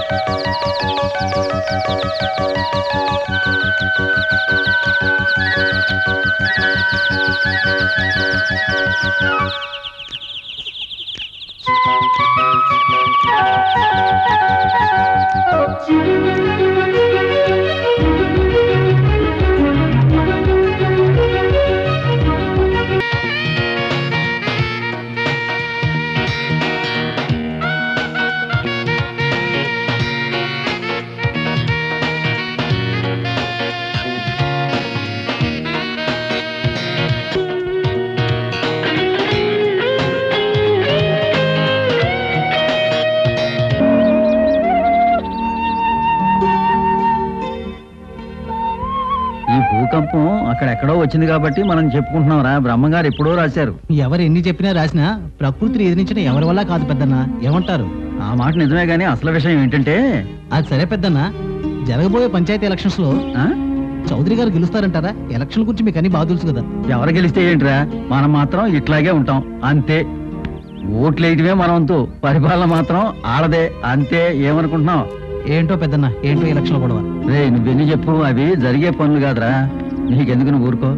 ఈ భూకంపం అక్కడెక్కడో వచ్చింది కాబట్టి మనం చెప్పుకుంటున్నాం రా బ్రహ్మగారు ఎప్పుడో రాశారు ఎవరు ఎన్ని చెప్పినా రాసినా ప్రకృతిని ఎదిరించిన ఎవరి వల్ల కాదు పెద్దన్న ఏమంటారు ఆ మాట నిజమే గానీ అసలు విషయం ఏంటంటే అది సరే పెద్దన్న జరగబోయే పంచాయతీ ఎలక్షన్స్ లో ఆ? చౌదరి గారు గెలుస్తారంటారా ఎలక్షన్ గురించి మీకు అన్ని బాగా తెలుసు కదా ఎవరు గెలిస్తే ఏంట్రా మనం మాత్రం ఇట్లాగే ఉంటాం అంతే ఓట్లు వేయటమే మన వంతు పరిపాలన మాత్రం ఆడదే అంతే ఏమనుకుంటున్నావు ఏంటో పెద్దన్న ఏంటో ఎలక్షన్ గొడవ రే నువ్వెన్ని చెప్పు అవి జరిగే పనులు కాదురా నీకెందుకు నువ్వు ఊరుకో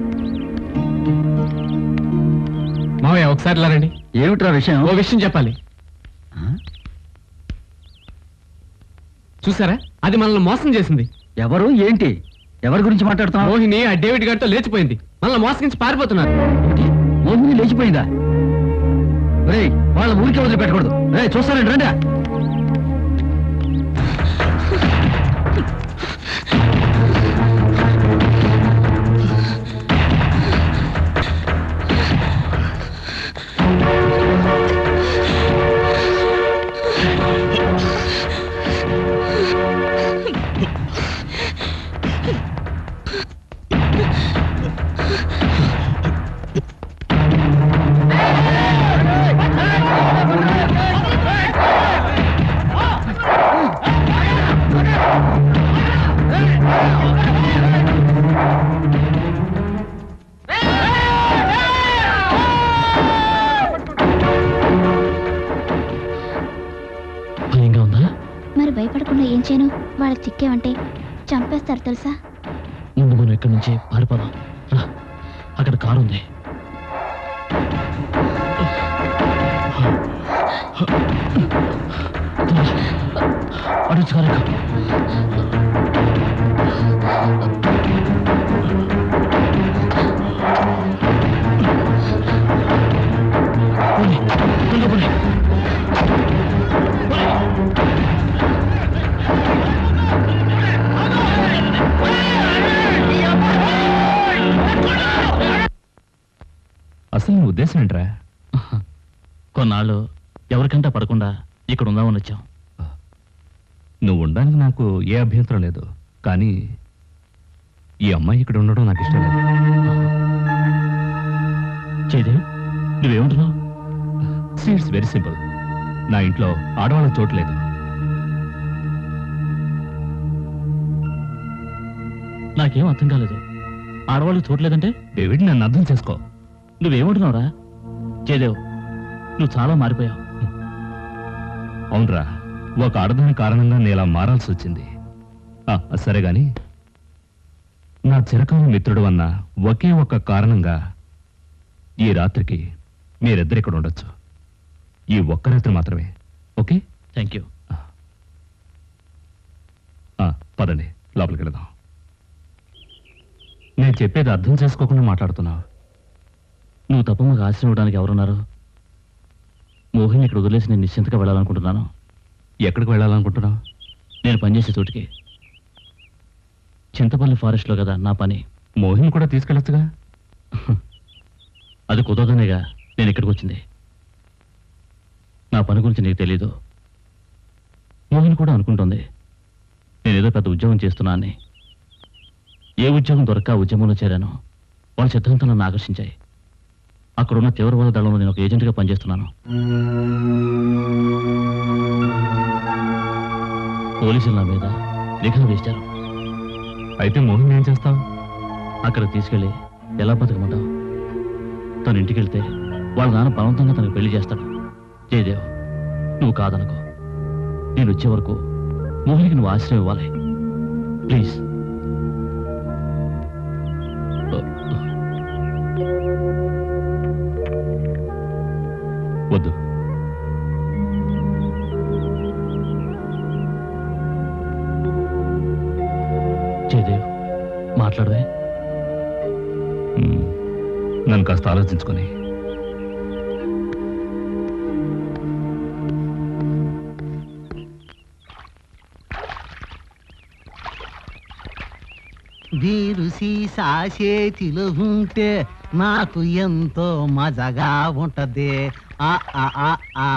మావయ్య ఒకసారి రండి ఏమిట్రా విషయం ఓ విషయం చెప్పాలి ఆ? చూసారా అది మనల్ని మోసం చేసింది ఎవరు ఏంటి ఎవరి గురించి మాట్లాడుతున్నావు మోహిని ఆ డేవిడ్ గారితో లేచిపోయింది మనల్ని మోసగించి పారిపోతున్నారు మోహిని లేచిపోయిందా రే వాళ్ళ ఊరికే వదిలిపెట్టకూడదు రే చూస్తానండి రండి భయంగా ఉందా మరి భయపడకుండా ఏం చేయను వాళ్ళకి చిక్కేవంటే చంపేస్తారు తెలుసా ముందు మనం ఇక్కడి నుంచి పారిపోదాం రా అక్కడ కారు ఉంది అటు కారు అసలు నీ ఉద్దేశం ఏంట్రా కొన్నాళ్ళు ఎవరికంటా పడకుండా ఇక్కడ ఉందామని వచ్చాం నువ్వు ఉండడానికి నాకు ఏ అభ్యంతరం లేదు కానీ ఈ అమ్మాయి ఇక్కడ ఉండడం నాకు ఇష్టం లేదు జయదేవ్ నువ్వేమంటున్నావు ఇట్స్ వెరీ సింపుల్ నా ఇంట్లో ఆడవాళ్ళకి చోటు లేదు నాకేం అర్థం కాలేదు ఆడవాళ్ళు చూడలేదంటే డేవిడ్ నన్ను అర్థం చేసుకో నువ్వేమంటున్నావురా జయదేవ్ నువ్వు చాలా మారిపోయావు అవునరా ఒక ఆడదాని కారణంగా నేను ఇలా మారాల్సి వచ్చింది ఆ, సరే గాని నా చిరకాల మిత్రుడు అన్న ఒకే ఒక్క కారణంగా ఈ రాత్రికి మీరిద్దరు ఇక్కడ ఉండొచ్చు ఈ ఒక్క రాత్రి మాత్రమే ఓకే థ్యాంక్ యూ ఆ, పదండి లోపలికి వెళదాం నేను చెప్పేది అర్థం చేసుకోకుండా మాట్లాడుతున్నావు నువ్వు తప్ప మాకు ఆశ్రయం ఇవ్వడానికి ఎవరున్నారు మోహిని ఇక్కడ వదిలేసి నేను నిశ్చింతగా వెళ్ళాలనుకుంటున్నాను ఎక్కడికి వెళ్ళాలనుకుంటున్నావు నేను పనిచేసే చోటికి చింతపల్లి ఫారెస్ట్లో కదా నా పని మోహిని కూడా తీసుకెళ్ళొచ్చుగా అది కుదరదనేగా నేను ఇక్కడికి వచ్చింది నా పని గురించి నీకు తెలీదు మోహిని కూడా అనుకుంటుంది నేనేదో పెద్ద ఉద్యోగం చేస్తున్నా అని ఏ ఉద్యోగం దొరక్క ఆ ఉద్యమంలో చేరాను వాళ్ళ సిద్ధాంతం నన్ను ఆకర్షించాయి అక్కడున్న తీవ్రవాద దళంలో నేను ఒక ఏజెంట్గా పనిచేస్తున్నాను పోలీసులు నా మీద నిఘా వేశారు అయితే మోహిని ఏం చేస్తావు అక్కడ తీసుకెళ్ళి ఎలా బతకమంటావు తన ఇంటికి వెళ్తే వాళ్ళ నాన్న బలవంతంగా తనకు పెళ్లి చేస్తాడు జయదేవ్ నువ్వు కాదనుకో నేను వచ్చే వరకు మోహినికి నువ్వు ఆశ్రయం ఇవ్వాలి ప్లీజ్ వద్దు జయదేవ్ మాట్లాడవే మ్మ్. నన్ను కాస్త ఆలోచించుకొని వీరు సీసా చేతిలో ఉంటే నాకు ఎంతో మజగా ఉంటది ఆ ఆ ఆ ఆ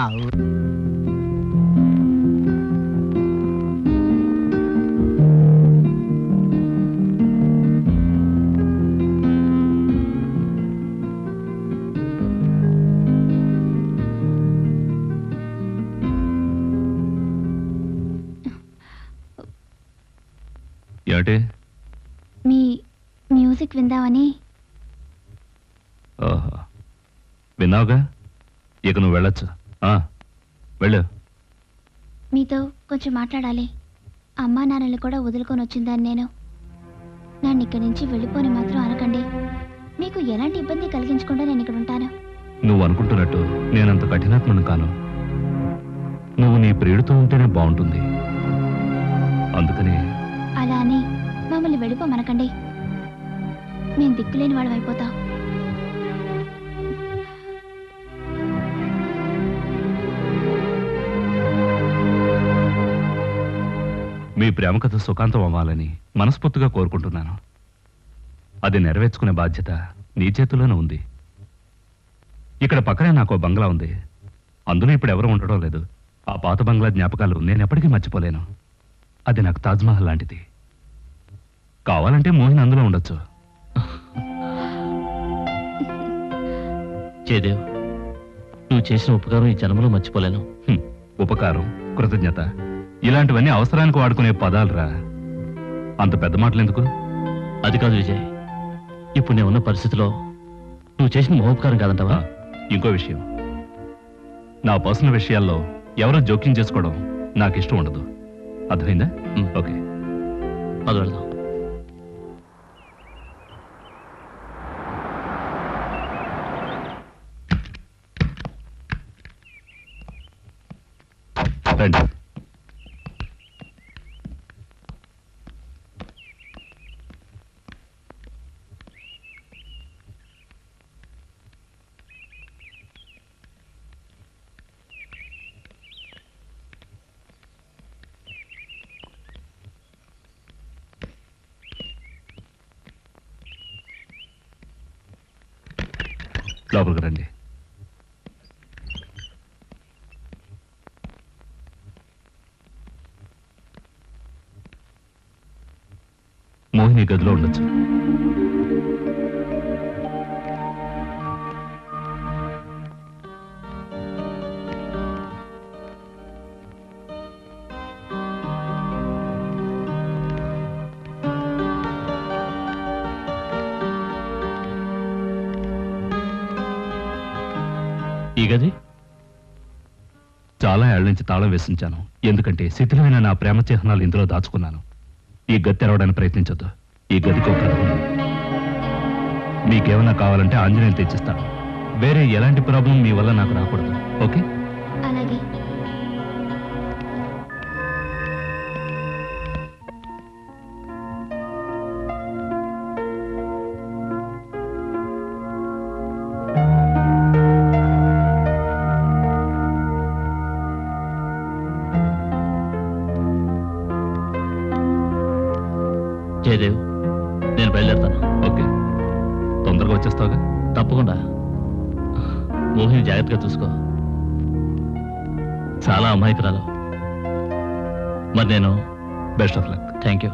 ఏమిటి మీ మ్యూజిక్ విందామని ఓహో విన్నావుగా ఇక నువ్వు వెళ్ళొచ్చు ఆ, వెళ్ళు మీతో కొంచెం మాట్లాడాలి అమ్మా నాన్నల్ని కూడా వదులుకొని వచ్చిందని నేను నన్ను ఇక్కడి నుంచి వెళ్ళిపోని మాత్రం అనకండి మీకు ఎలాంటి ఇబ్బంది కలిగించకుండా నేను ఇక్కడ ఉంటాను నువ్వు అనుకుంటున్నట్టు నేనంత కఠినాత్మను కాను నువ్వు నీ ప్రియుడితో ఉంటేనే బాగుంటుంది అందుకని అలా అని మమ్మల్ని వెళ్ళిపోమనకండి మేము దిక్కులేని వాళ్ళం అయిపోతాం మీ ప్రేమ కథ సుఖాంతం అవ్వాలని మనస్ఫూర్తిగా కోరుకుంటున్నాను అది నెరవేర్చుకునే బాధ్యత నీ చేతిలోనే ఉంది ఇక్కడ పక్కనే నాకు ఓ బంగ్లా ఉంది అందులో ఇప్పుడు ఎవరు ఉండడం లేదు ఆ పాత బంగ్లా జ్ఞాపకాలు నేను ఎప్పటికీ మర్చిపోలేను అది నాకు తాజ్మహల్ లాంటిది కావాలంటే మోహిన్ అందులో ఉండొచ్చు జయదేవ్ నువ్వు చేసిన ఉపకారం ఈ జన్మలో మర్చిపోలేను హ్మ్, ఉపకారం కృతజ్ఞత ఇలాంటివన్నీ అవసరానికి వాడుకునే పదాలురా అంత పెద్ద మాటలు ఎందుకు అది కాదు విజయ్ ఇప్పుడు నేను ఉన్న పరిస్థితిలో నువ్వు చేసిన మహోపకారం కాదంటావా ఆ, ఇంకో విషయం నా పర్సనల్ విషయాల్లో ఎవరో జోక్యం చేసుకోవడం నాకు ఇష్టం ఉండదు అర్థమైందా ఉమ్. ఓకే అది వెళ్దాం రండి లోపలికి రండి మోహిని గదిలో ఉండొచ్చు ఈ గది చాలా ఏళ్ల నుంచి తాళం వేసించాను ఎందుకంటే శిథిలమైన నా ప్రేమ చిహ్నాలు ఇందులో దాచుకున్నాను ఈ గది తెరవడానికి ప్రయత్నించొద్దు ఈ గదికి ఒక కథ ఉంది మీకేమైనా కావాలంటే ఆంజనేయం తెచ్చిస్తాను వేరే ఎలాంటి ప్రాబ్లం మీ వల్ల నాకు రాకూడదు ఓకే అలాగే జయదేవ్ నేను బయలుదేరుతాను ఓకే తొందరగా వచ్చేస్తావుగా తప్పకుండా మోహిని జాగ్రత్తగా చూసుకో చాలా అమాయకురాలు మరి నేను best of luck thank you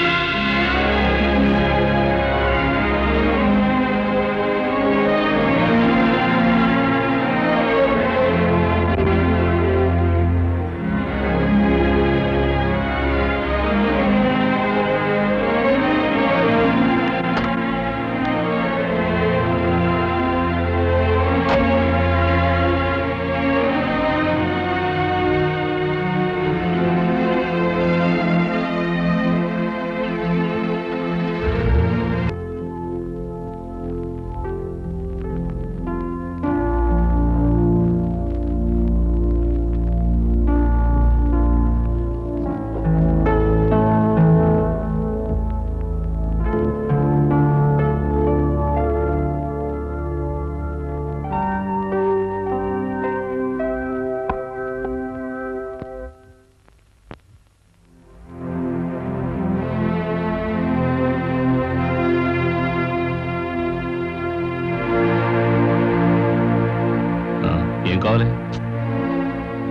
ఆ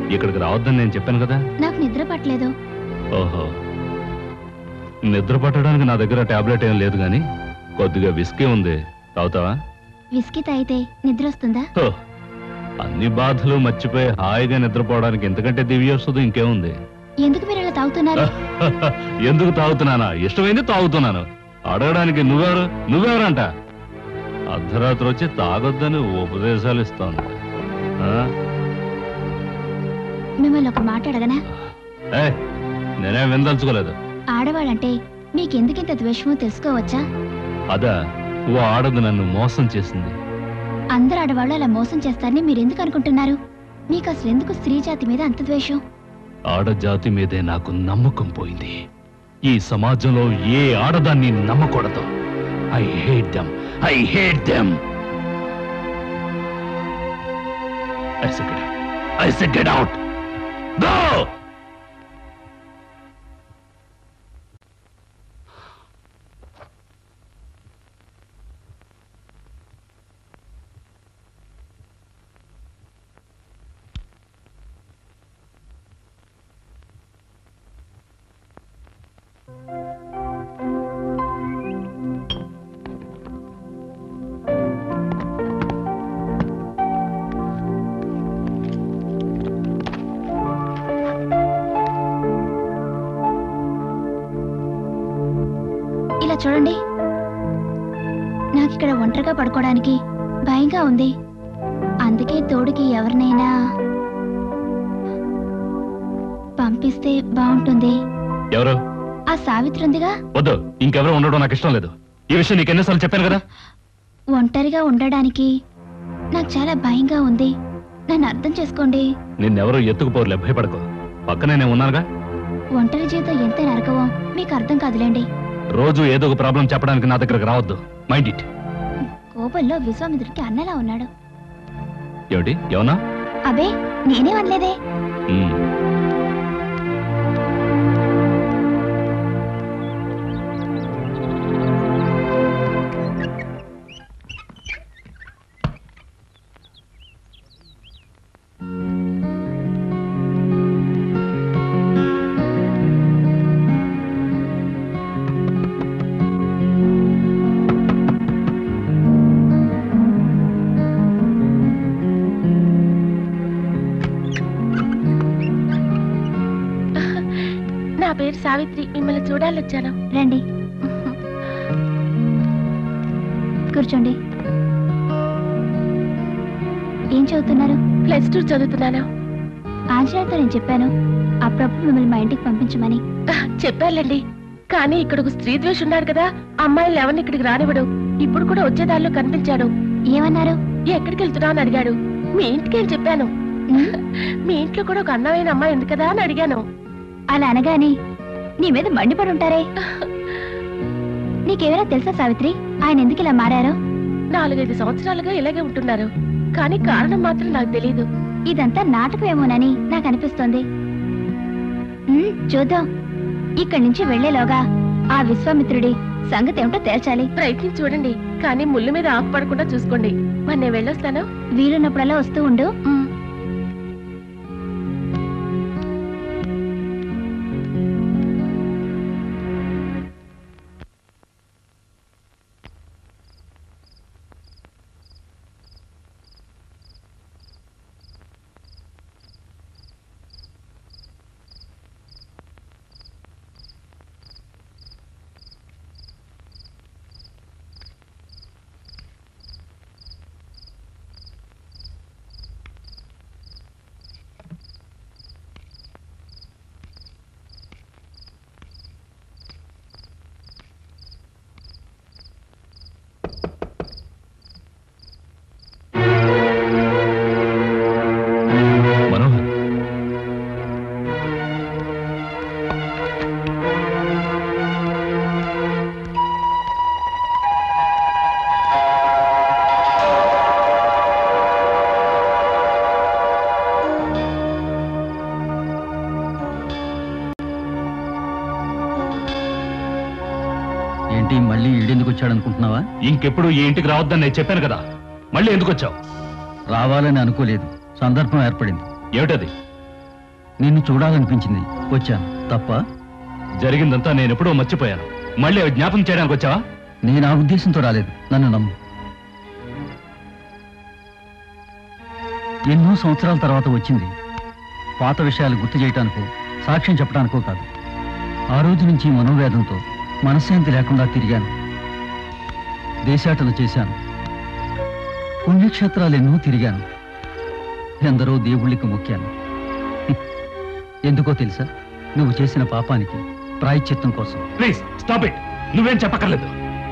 ఇక్కడికి రావద్దని నేను చెప్పాను కదా నాకు నిద్ర పట్టలేదు ఓహో నిద్ర పట్టడానికి నా దగ్గర టాబ్లెట్ ఏం లేదు కానీ కొద్దిగా విస్కీ ఉంది తాగుతావా విస్కీ తాగితే నిద్ర వస్తుందా హో, అన్ని బాధలు మర్చిపోయి హాయిగా నిద్రపోవడానికి ఎంతకంటే దివ్యస్తుంది ఇంకేముంది ఎందుకు మీరు ఇలా తాగుతున్నారు ఎందుకు తాగుతున్నానా ఇష్టమైంది తాగుతున్నాను అడగడానికి నువ్వెవరు నువ్వెవరంట అర్ధరాత్రి వచ్చి తాగొద్దని ఉపదేశాలు ఇస్తాను ఆ? మిమ్మల్ని ఒక మాట అడగనా ఏయ్, నేనేం విందలుచుకోలేదు ఆడవాళ్ళంటే మీకెందుకింత ద్వేషమో తెలుసుకోవచ్చా అదా ఓ ఆడది నన్ను మోసం చేసింది అందరు ఆడవాళ్ళు అలా మోసం చేస్తారని మీరెందుకు అనుకుంటున్నారు మీకు అసలు ఎందుకు స్త్రీ జాతి మీద అంత ద్వేషం ఆడజాతి మీదే నాకు నమ్మకం పోయింది ఈ సమాజంలో ఏ ఆడదాన్ని నమ్మకూడదు I hate them I hate them I said I said get out go ఇలా చూడండి నాకు ఇక్కడ ఒంటరిగా పడుకోవడానికి భయంగా ఉంది అందుకే తోడుకి ఎవరినైనా పంపిస్తే బాగుంటుంది ఎవరు ఆ సావిత్రి ఉందిగా వద్దు ఇంకెవరు ఉండడం నాకు ఇష్టం లేదు ఈ విషయం నీకు ఎన్నిసార్లు చెప్పాను కదా ఒంటరిగా ఉండడానికి నాకు చాలా భయంగా ఉంది నన్ను అర్థం చేసుకోండి నిన్నెవరూ ఎత్తుకుపోరులే భయపడకు పక్కనే నేను ఉన్నానుగా ఒంటరి జీవితం ఎంత నరకవో మీకు అర్థం కాదులేండి రోజు ఏదో ఒక ప్రాబ్లం చెప్పడానికి నా దగ్గరకు రావద్దు మైండ్ ఇట్ కోపంలో విశ్వామిత్రుడికి అన్నలా ఉన్నాడు ఏమిటి ఏమన్నా అబే నేనే అనలేదే మ్మ్. నా పేరు సావిత్రి మిమ్మల్ని చూడాలొచ్చాను రండి కూర్చోండి ఏం చదువుతున్నారు ప్లస్ టూ చదువుతున్నాను ఆంజనేయులతో నేను చెప్పాను అప్పుడప్పుడు మిమ్మల్ని మా ఇంటికి పంపించమని చెప్పాలండి కానీ ఇక్కడ ఒక స్త్రీ ద్వేష ఉన్నాడు కదా అమ్మాయిలు ఎవరిని ఇక్కడికి రానివ్వడు ఇప్పుడు కూడా వచ్చేదారిలో కనిపించాడు ఏమన్నారు ఎక్కడికి వెళ్తున్నావు అని అడిగాడు మీ ఇంటికి అని చెప్పాను ఉమ్, మీ ఇంట్లో కూడా ఒక అందమైన అమ్మాయి ఉంది కదా అని అడిగాను అలా అనగానే నీ మీద మండిపడి ఉంటారే నీకేమైనా తెలుసా సావిత్రి ఆయన ఎందుకు ఇలా మారారో నాలుగైదు సంవత్సరాలుగా ఇలాగే ఉంటున్నారు కానీ కారణం మాత్రం నాకు తెలియదు ఇదంతా నాటకమేమోనని నాకు అనిపిస్తోంది ఉమ్, చూద్దాం ఇక్కడి నుంచి వెళ్లేలోగా ఆ విశ్వామిత్రుడి సంగతి ఏమిటో తేల్చాలి ప్రయత్నించి చూడండి కానీ ముళ్ళు మీద ఆకు పడకుండా చూసుకోండి మరి నేను వెళ్ళొస్తాను వీలున్నప్పుడల్లా వస్తూ ఉండు మ్. మనోహర్ ఏంటి మళ్ళీ ఈడెందుకు వచ్చాడు అనుకుంటున్నావా ఇంకెప్పుడు ఈ ఇంటికి రావద్దని నేను చెప్పాను కదా మళ్ళీ ఎందుకు వచ్చావు రావాలని అనుకోలేదు సందర్భం ఏర్పడింది ఏమిటది నిన్ను చూడాలనిపించింది వచ్చాను తప్ప జరిగిందంతా నేను ఎప్పుడో మర్చిపోయాను మళ్ళీ అవి జ్ఞాపకం చేయడానికి వచ్చావా నేను ఆ ఉద్దేశంతో రాలేదు నన్ను నమ్ము ఎన్నో సంవత్సరాల తర్వాత వచ్చింది పాత విషయాలు గుర్తు చేయటానికో సాక్ష్యం చెప్పడానికో కాదు ఆ రోజు నుంచి మనోవేదంతో మనశ్శాంతి లేకుండా తిరిగాను దేశాటన చేశాను పుణ్యక్షేత్రాలు ఎన్నో తిరిగాను ఎందరో దేవుళ్ళకి మొక్కాను హ్మ్. ఎందుకో తెలుసా నువ్వు చేసిన పాపానికి ప్రాయశ్చిత్తం కోసం ప్లీజ్ స్టాప్ ఇట్ నువ్వేం చెప్పక్కర్లేదు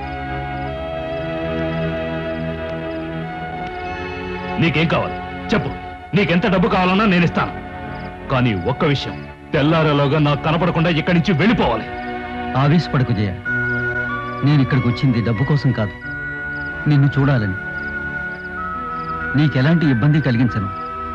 నీకేం కావాలి చెప్పు నీకెంత డబ్బు కావాలన్నా నేను ఇస్తాను కానీ ఒక్క విషయం తెల్లారేలోగా నాకు కనపడకుండా ఇక్కడి నుంచి వెళ్ళిపోవాలి ఆవేశపడకు జయ నేను ఇక్కడికి వచ్చింది డబ్బు కోసం కాదు నిన్ను చూడాలని నీకెలాంటి ఇబ్బంది కలిగించను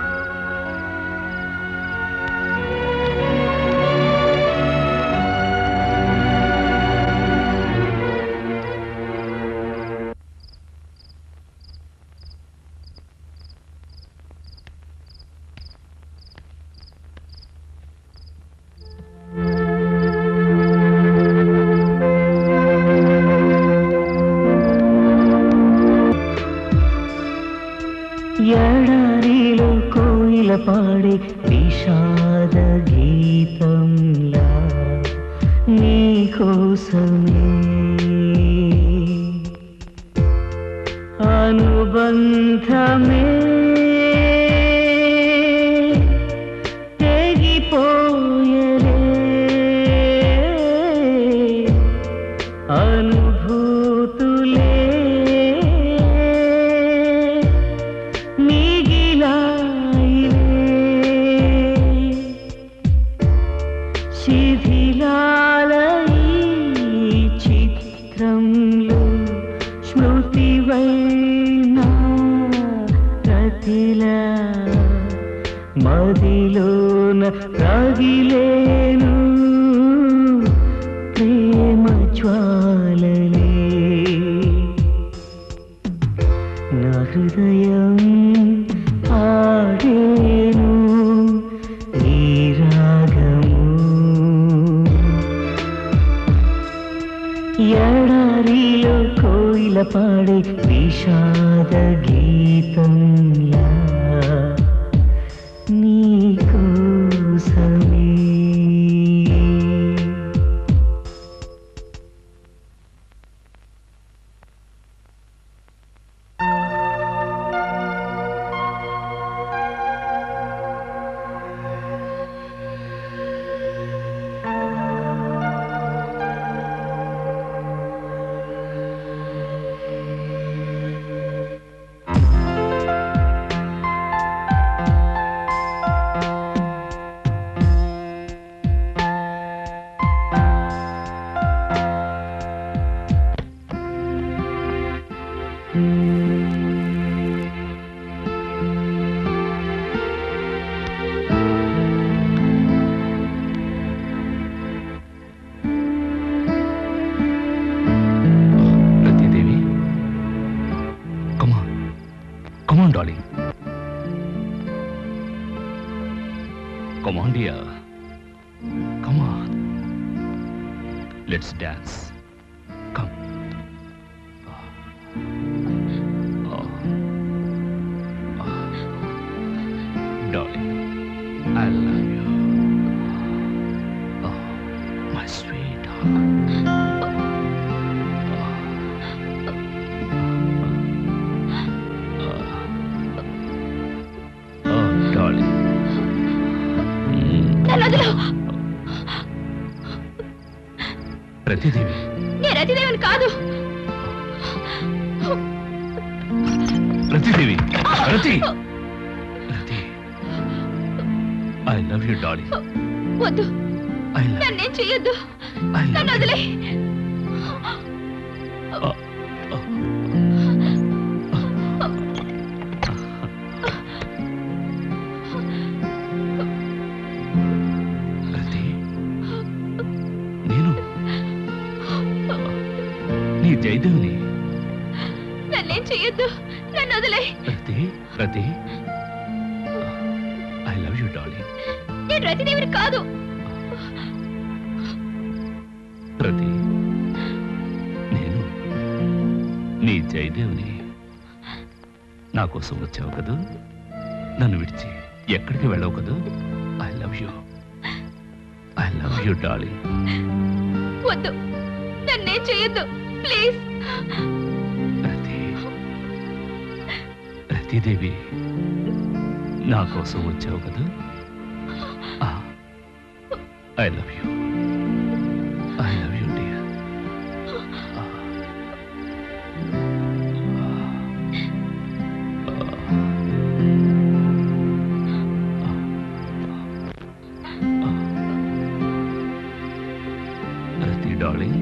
ఎడారిలో కోయిల పాడే విషాద గీతంలా నీకోసమే అనుబంధమే తెగిపోయలే అనుభూతులే మిగిలాయిలే శిథిలాల ఈ చిత్రంలో స్మృతివైనా ప్రతిలా మదిలోన రగిలేను ప్రేమ జ్వాలలే నా హృదయం ఆడేను ఈ రాగము ఎడారిలో కోయిల పాడే విషాద గీతంలా నీకోసమే Ratidevi come on come on darling come on dear come on let's dance come darling I love you my sweet Oh, darling. నన్ను వదిలు ప్రతిదేవి నేను అతిదేవిని కాదు ప్రతిదేవి ప్రతి ప్రతి ఐ లవ్ యూ డార్లింగ్ వద్దు ఐ లవ్ నన్నేం చెయ్యొద్దు ఐ నన్ను లవ్ వదిలే ప్రతి నేను నీ జయదేవుని నన్నేం చెయ్యొద్దు నన్ను వదిలే ప్రతి ప్రతి ఐ లవ్ యూ డార్లింగ్ నేను నేను రతిదేవిని కాదు ప్రతి నేను నీ జయదేవుని నా కోసం వచ్చావు కదూ నన్ను విడిచి ఎక్కడికి వెళ్ళవు కదూ I love you I love you darling వద్దు నన్నేం చేయొద్దు ప్లీజ్ రతి రతిదేవి నా కోసం వచ్చావు కదా I love you I love you dear Rati darling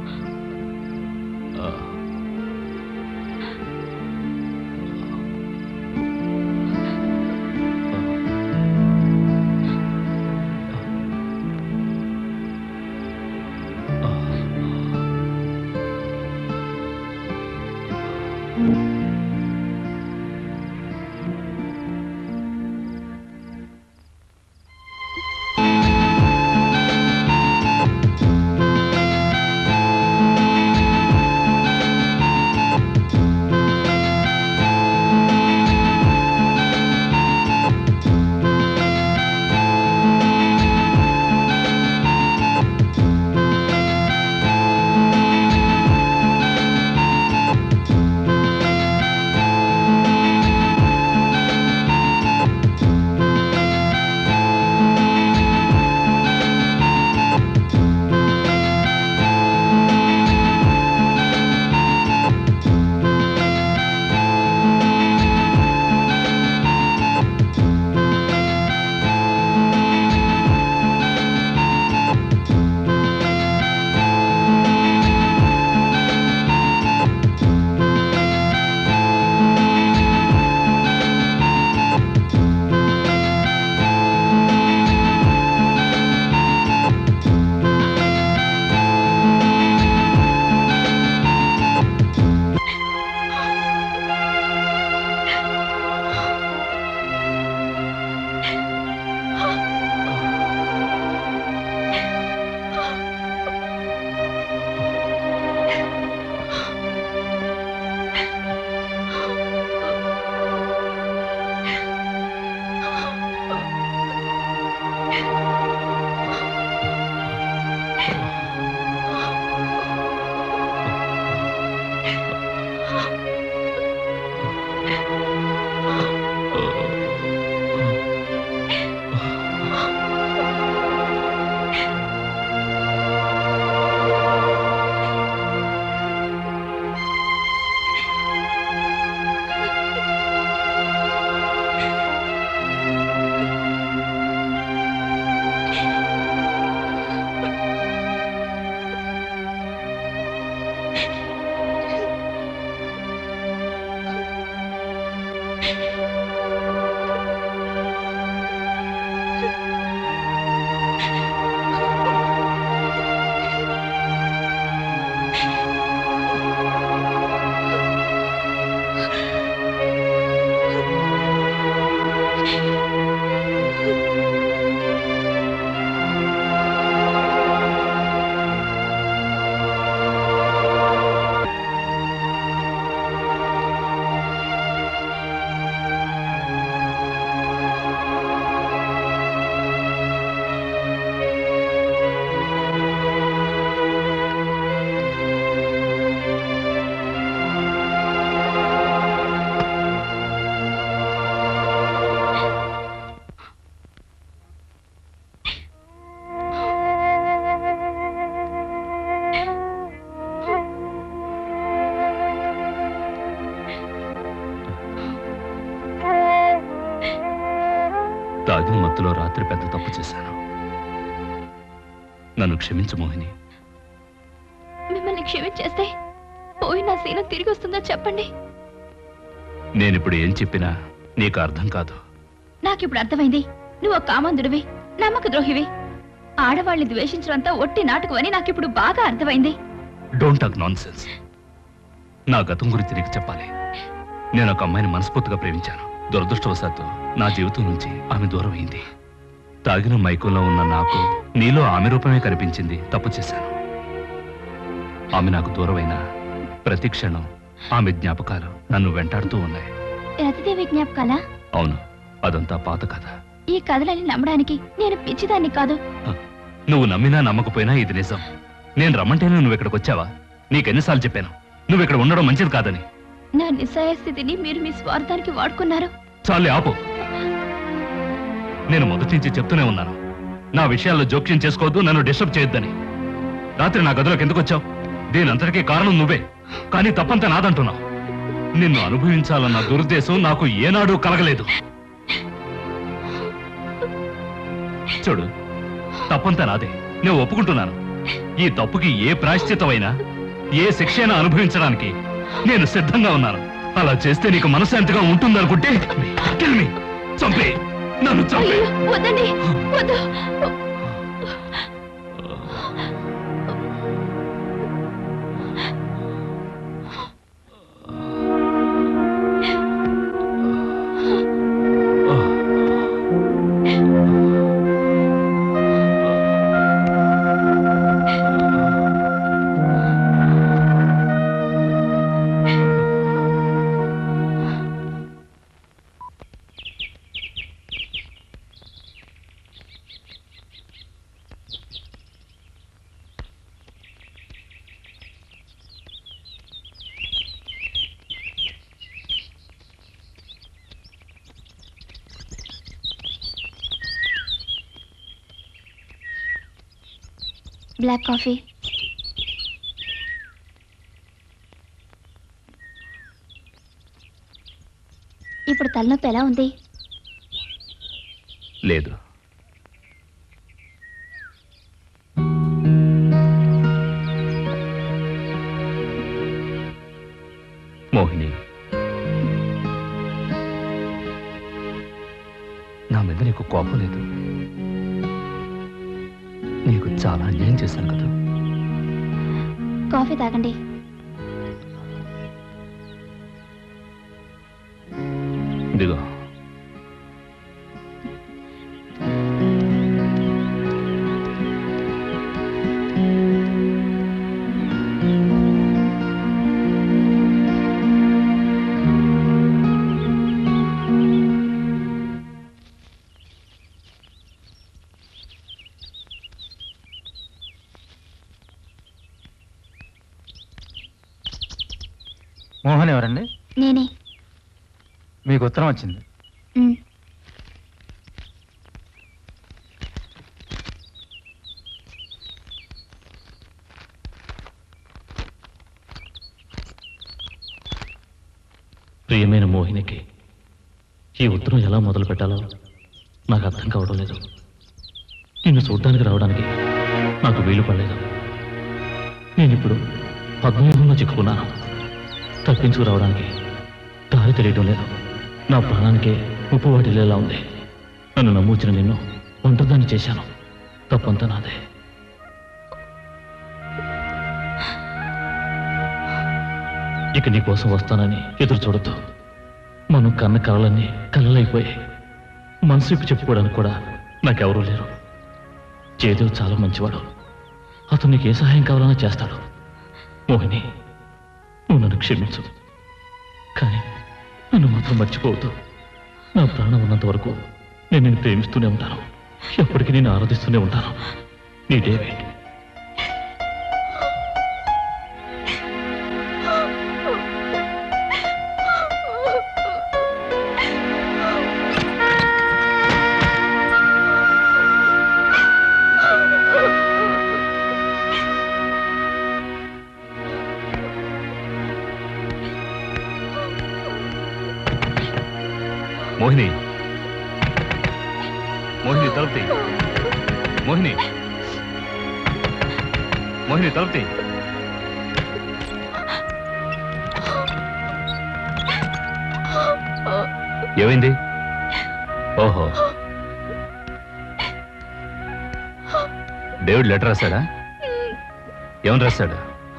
తాగిన మత్తులో రాత్రి పెద్ద తప్పు చేశాను నన్ను క్షమించు మోహిని మిమ్మల్ని క్షమించేస్తే పోయిన శీలం తిరిగి వస్తుందో చెప్పండి నేనిప్పుడు ఏం చెప్పినా నీకు అర్థం కాదు నాకిప్పుడు అర్థమైంది నువ్వు ఒక కామందుడివి నమ్మక ద్రోహివి ఆడవాళ్ళని ద్వేషించడంతా ఒట్టి నాటకం అని నాకిప్పుడు బాగా అర్థమైంది డోంట్ టాక్ నాన్ సెన్స్ నా గతం గురించి నీకు చెప్పాలి నేను ఒక అమ్మాయిని మనస్ఫూర్తిగా ప్రేమించాను దురదృష్టవశాత్తు నా జీవితం నుంచి ఆమె దూరం అయింది తాగిన మైకంలో ఉన్న నాకు నీలో ఆమె రూపమే కనిపించింది తప్పు చేశాను ఆమె నాకు దూరమైన ప్రతి క్షణం ఆమె జ్ఞాపకాలు నన్ను వెంటాడుతూ ఉన్నాయి రతిదేవి జ్ఞాపకాలా అవును అదంతా పాత కథ ఈ కథలని నమ్మడానికి నేను పిచ్చిదాన్ని కాదు నువ్వు నమ్మినా నమ్మకపోయినా ఇది నిజం నేను రమ్మంటేనే నువ్వు ఇక్కడికి వచ్చావా నీకెన్నిసార్లు చెప్పాను నువ్వు ఇక్కడ ఉండడం మంచిది కాదని నా నిస్సహాయ స్థితిని మీరు మీ స్వార్థానికి వాడుకున్నారు చాలే ఆపు నేను మొదటి నుంచి చెప్తూనే ఉన్నాను నా విషయాల్లో జోక్యం చేసుకోవద్దు నన్ను డిస్టర్బ్ చేయొద్దని రాత్రి నా గదిలోకి ఎందుకు వచ్చావు దీనంతటికీ కారణం నువ్వే కానీ తప్పంతా నాదంటున్నావు నిన్ను అనుభవించాలన్న దురుద్దేశం నాకు ఏనాడూ కలగలేదు చూడు తప్పంతా నాదే నేను ఒప్పుకుంటున్నాను ఈ తప్పుకి ఏ ప్రాయశ్చిత్తమైనా ఏ శిక్ష అయినా అనుభవించడానికి నేను సిద్ధంగా ఉన్నాను అలా చేస్తే నీకు మనశ్శాంతిగా ఉంటుందనుకుంటే kill me. చంపే నన్ను చంపే అయ్యో, వద్దండి వద్దు బ్లాక్ కాఫీ ఇప్పుడు తలనొప్పి ఎలా ఉంది లేదు మోహిని నా మీద నీకు కోపం లేదు నీకు చాలా అన్యాయం చేశాను కదా కాఫీ తాగండి ఇదిగో మోహన్ ఎవరండి నేనే మీకు ఉత్తరం వచ్చింది ఉమ్. ప్రియమైన మోహినికి ఈ ఉత్తరం ఎలా మొదలు పెట్టాలో నాకు అర్థం కావడం లేదు నిన్ను చూడ్డానికి రావడానికి నాకు వీలు పడలేదు నేనిప్పుడు పద్మవ్యూహంలో చిక్కుకున్నాను తప్పించుకురావడానికి దారి తెలియడం లేదు నా ప్రాణానికే ఉప్పు వాటిల్లేలా ఉంది నన్ను నమ్ముచిన నిన్ను ఒంటరిదాన్ని చేశాను తప్పంతా నాదే ఇక నీ కోసం వస్తానని ఎదురు చూడొద్దు మనం కన్న కలలన్నీ కలలైపోయాయి మనసు విప్పి చెప్పుకోవడానికి కూడా నాకెవరూ లేరు జయదేవ్ చాలా మంచివాడు అతను నీకు ఏ సహాయం కావాలన్నా చేస్తాడు మోహిని నువ్వు నన్ను క్షమించు కానీ నన్ను మాత్రం మర్చిపోవద్దు నా ప్రాణం ఉన్నంత వరకు నేను నిన్ను ప్రేమిస్తూనే ఉంటాను ఎప్పటికీ నేను ఆరాధిస్తూనే ఉంటాను నీ డేవిడ్ మోహిని మోహిని తలుపు తీ. మోహిని మోహిని తలుపు తీ. ఏమైంది ఓహో డేవిడ్ లెటర్ రాశాడా ఏమని రాశాడు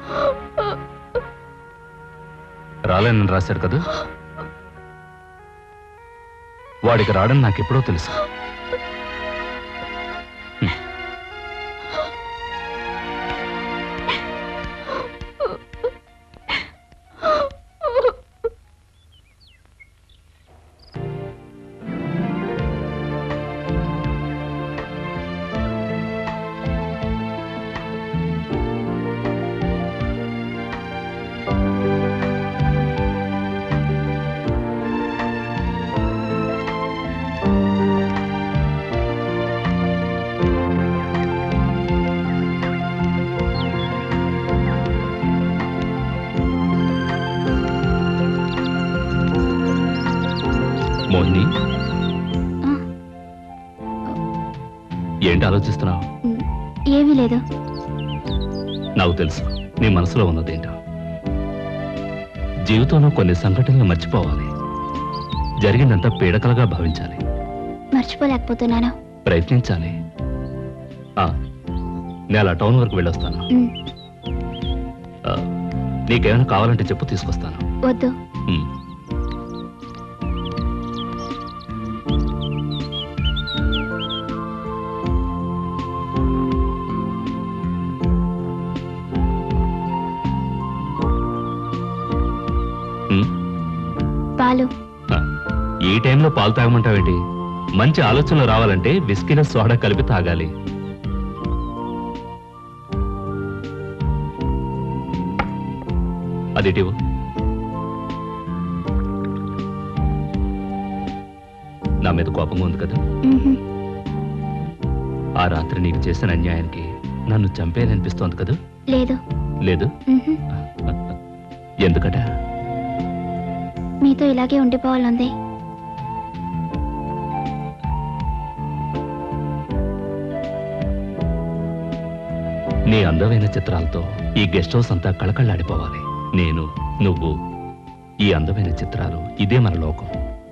రాలేనని రాశాడు కదా వాడికి రావడం నాకెప్పుడో తెలుసు మోహిని ఆ, ఏంటి ఆలోచిస్తున్నావు ఉమ్, ఏమీ లేదు నాకు తెలుసు నీ మనసులో ఉన్నదేంటో జీవితంలో కొన్ని సంఘటనలు మర్చిపోవాలి జరిగిందంతా పీడకలుగా భావించాలి మర్చిపోలేకపోతున్నాను ప్రయత్నించాలి ఆ, నేను అలా టౌన్ వరకు వెళ్ళొస్తాను ఉమ్, ఆ, నీకేమైనా కావాలంటే చెప్పు తీసుకొస్తాను వద్దు ఉమ్. ఉమ్. పాలు ఆ, ఈ టైంలో పాలు తాగమంటావేంటి మంచి ఆలోచనలు రావాలంటే విస్కీలో సోడా కలిపి తాగాలి అదేటివు నా మీద కోపంగా ఉంది కదా ఉహుం, ఆ రాత్రి నీకు చేసిన అన్యాయానికి నన్ను చంపేయాలనిపిస్తోంది కదా లేదు లేదు ఉహుం, ఎందుకట మీతో ఇలాగే ఉండిపోవాలంది నీ అందమైన చిత్రాలతో ఈ గెస్ట్ హౌస్ అంతా కళకళలాడిపోవాలి నేను నువ్వు ఈ అందమైన చిత్రాలు ఇదే మన లోకం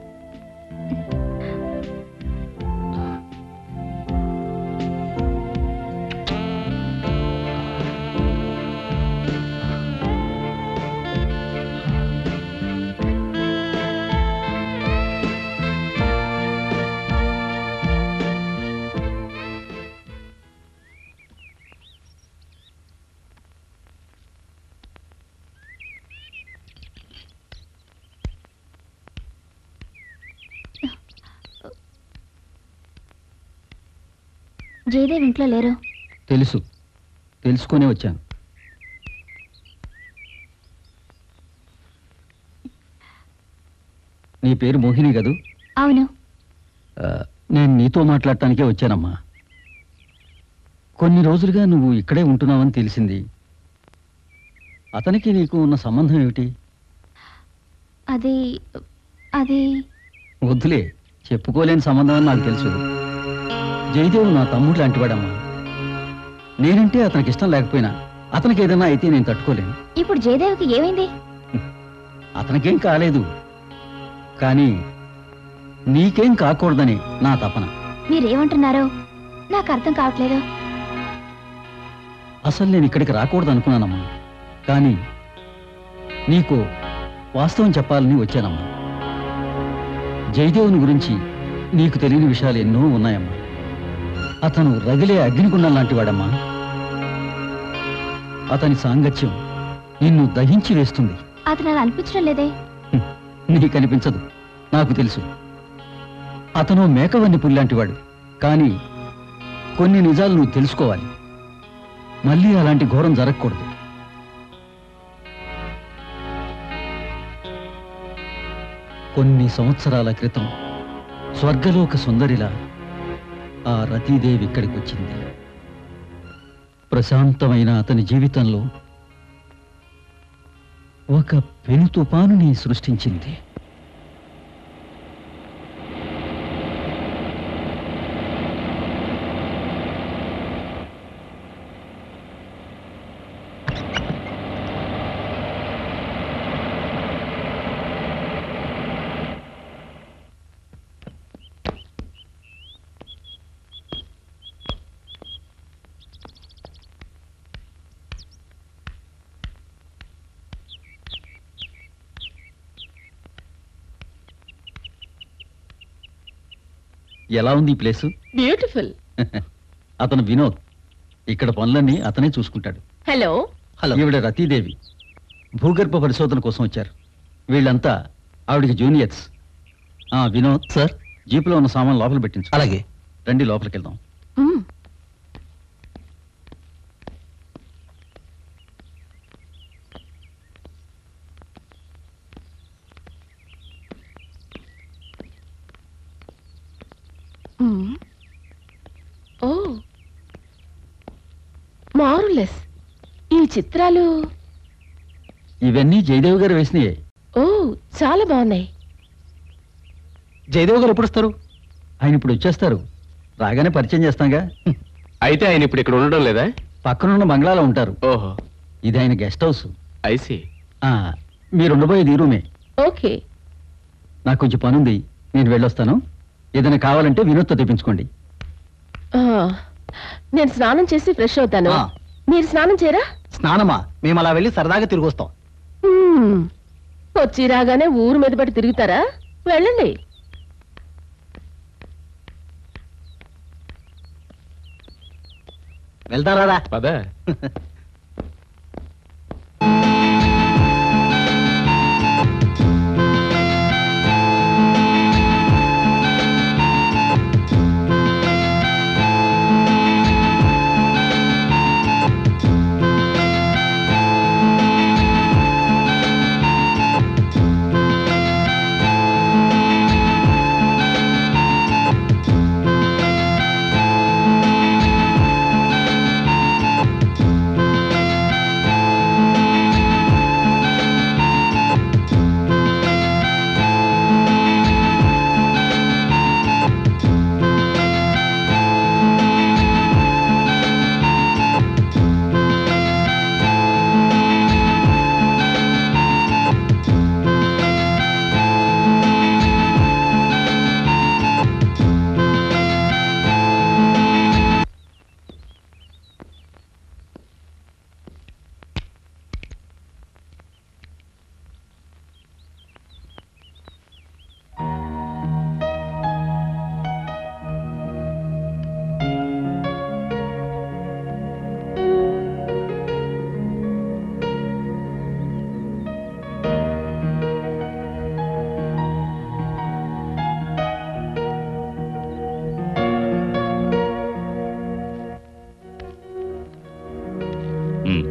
జయదేవ్ ఇంట్లో లేరు తెలుసు తెలుసుకునే వచ్చాను నీ పేరు మోహిని కదూ అవును ఆ, నేను నీతో మాట్లాడటానికే వచ్చానమ్మా కొన్ని రోజులుగా నువ్వు ఇక్కడే ఉంటున్నావని తెలిసింది అతనికి నీకు ఉన్న సంబంధం ఏమిటి అది అది వద్దులే చెప్పుకోలేని సంబంధం అని నాకు తెలుసు జయదేవ్ నా తమ్ముడు లాంటివాడమ్మా నేనంటే అతనికి ఇష్టం లేకపోయినా అతనికి ఏదైనా అయితే నేను తట్టుకోలేను ఇప్పుడు జయదేవ్కి ఏమైంది అతనికేం కాలేదు కానీ నీకేం కాకూడదని నా తపన మీరేమంటున్నారో నాకు అర్థం కావట్లేదు అసలు నేను ఇక్కడికి రాకూడదు అనుకున్నానమ్మా కానీ నీకు వాస్తవం చెప్పాలని వచ్చానమ్మా జయదేవుని గురించి నీకు తెలియని విషయాలు ఎన్నో ఉన్నాయమ్మా అతను రగిలే అగ్నిగుండం లాంటి వాడమ్మా అతని సాంగత్యం నిన్ను దహించి వేస్తుంది అతను అలా అనిపించడం లేదే నీకు అనిపించదు నాకు తెలుసు అతను మేకవన్ని పుల్లాంటివాడు కానీ కొన్ని నిజాలు నువ్వు తెలుసుకోవాలి మళ్ళీ అలాంటి ఘోరం జరగకూడదు కొన్ని సంవత్సరాల క్రితం స్వర్గలోక సుందరిలా ఆ రతీదేవి ఇక్కడికి వచ్చింది ప్రశాంతమైన అతని జీవితంలో ఒక పెను తుపానుని సృష్టించింది ఎలా ఉంది ఈ ప్లేసు బ్యూటిఫుల్ అతను వినోద్ ఇక్కడ పనులన్నీ అతనే చూసుకుంటాడు హలో హలో ఈవిడ రతీదేవి భూగర్భ పరిశోధన కోసం వచ్చారు వీళ్ళంతా ఆవిడికి జూనియర్స్ ఆ వినోద్ సార్ జీపులో ఉన్న సామాన్ లోపల పెట్టించు అలాగే రండి లోపలికి వెళ్దాం మ్మ్. మ్మ్. ఓ మారులెస్ ఈ చిత్రాలు ఇవన్నీ జయదేవ్ గారు వేసినాయే ఓ చాలా బాగున్నాయి జయదేవ్ గారు ఎప్పుడు వస్తారు ఆయన ఇప్పుడు వచ్చేస్తారు రాగానే పరిచయం చేస్తాంగా అయితే ఆయన ఇప్పుడు ఇక్కడ ఉండడం లేదా పక్కనున్న బంగ్లాలో ఉంటారు ఓహో ఇది ఆయన గెస్ట్ హౌస్ ఐసి ఆ, మీరు ఉండబోయేది ఈ రూమే ఓకే నాకు కొంచెం పనుంది నేను వెళ్ళొస్తాను ఏదైనా కావాలంటే వినోద్తో తెప్పించుకోండి ఆ, నేను స్నానం చేసి ఫ్రెష్ అవుతాను ఆ. మీరు స్నానం చేయరా స్నానమా మేము అలా వెళ్ళి సరదాగా తిరిగి వస్తాం హ్మ్. వచ్చి రాగానే ఊరు మీద పడి తిరుగుతారా వెళ్ళండి వెళ్తారా పద ఉమ్.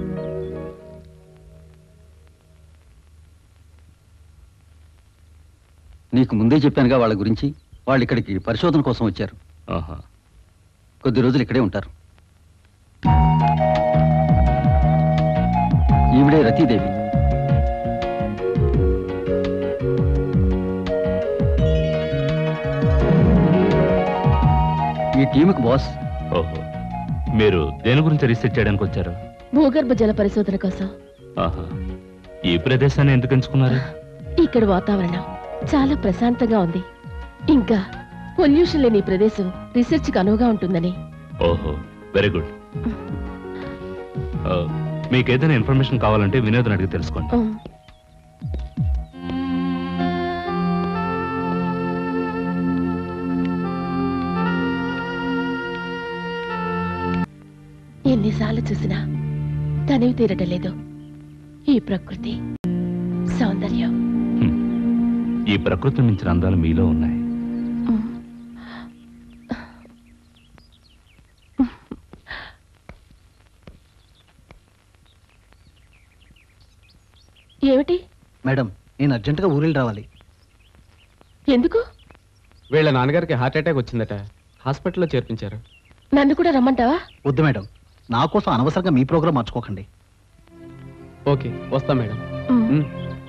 నీకు ముందే చెప్పానుగా వాళ్ళ గురించి వాళ్ళు ఇక్కడికి పరిశోధన కోసం వచ్చారు ఆహా కొద్ది రోజులు ఇక్కడే ఉంటారు ఈవిడే రతీదేవి ఈ టీముకి బాస్ ఓహో మీరు దేని గురించి రీసెర్చ్ చేయడానికి వచ్చారు భూగర్భ జల పరిశోధన కోసం ఆహా ఈ ప్రదేశాన్ని ఎందుకు ఎంచుకున్నారు ఇక్కడ వాతావరణం చాలా ప్రశాంతంగా ఉంది ఇంకా పొల్యూషన్ లేని ఈ ప్రదేశం రీసెర్చ్ కి అనువుగా ఉంటుందని ఓహో వెరీ గుడ్ మీకు ఏదైనా ఇన్ఫర్మేషన్ కావాలంటే వినోద్ అడిగి తెలుసుకోండి ఉమ్. ఎన్నిసార్లు చూసినా తనివి తీరటం లేదు ఈ ప్రకృతి సౌందర్యం హ్మ్. ఈ ప్రకృతి మించిన అందాలు మీలో ఉన్నాయి ఉమ్. ఏమిటి మేడం నేను అర్జెంటుగా ఊరిలో రావాలి ఎందుకు వీళ్ళ నాన్నగారికి హార్ట్ అటాక్ వచ్చిందట హాస్పిటల్లో చేర్పించారు నన్ను కూడా రమ్మంటావా వద్దు మేడం నా కోసం అనవసరంగా మీ ప్రోగ్రాం మార్చుకోకండి ఓకే వస్తా మేడం ఉమ్. ఉమ్.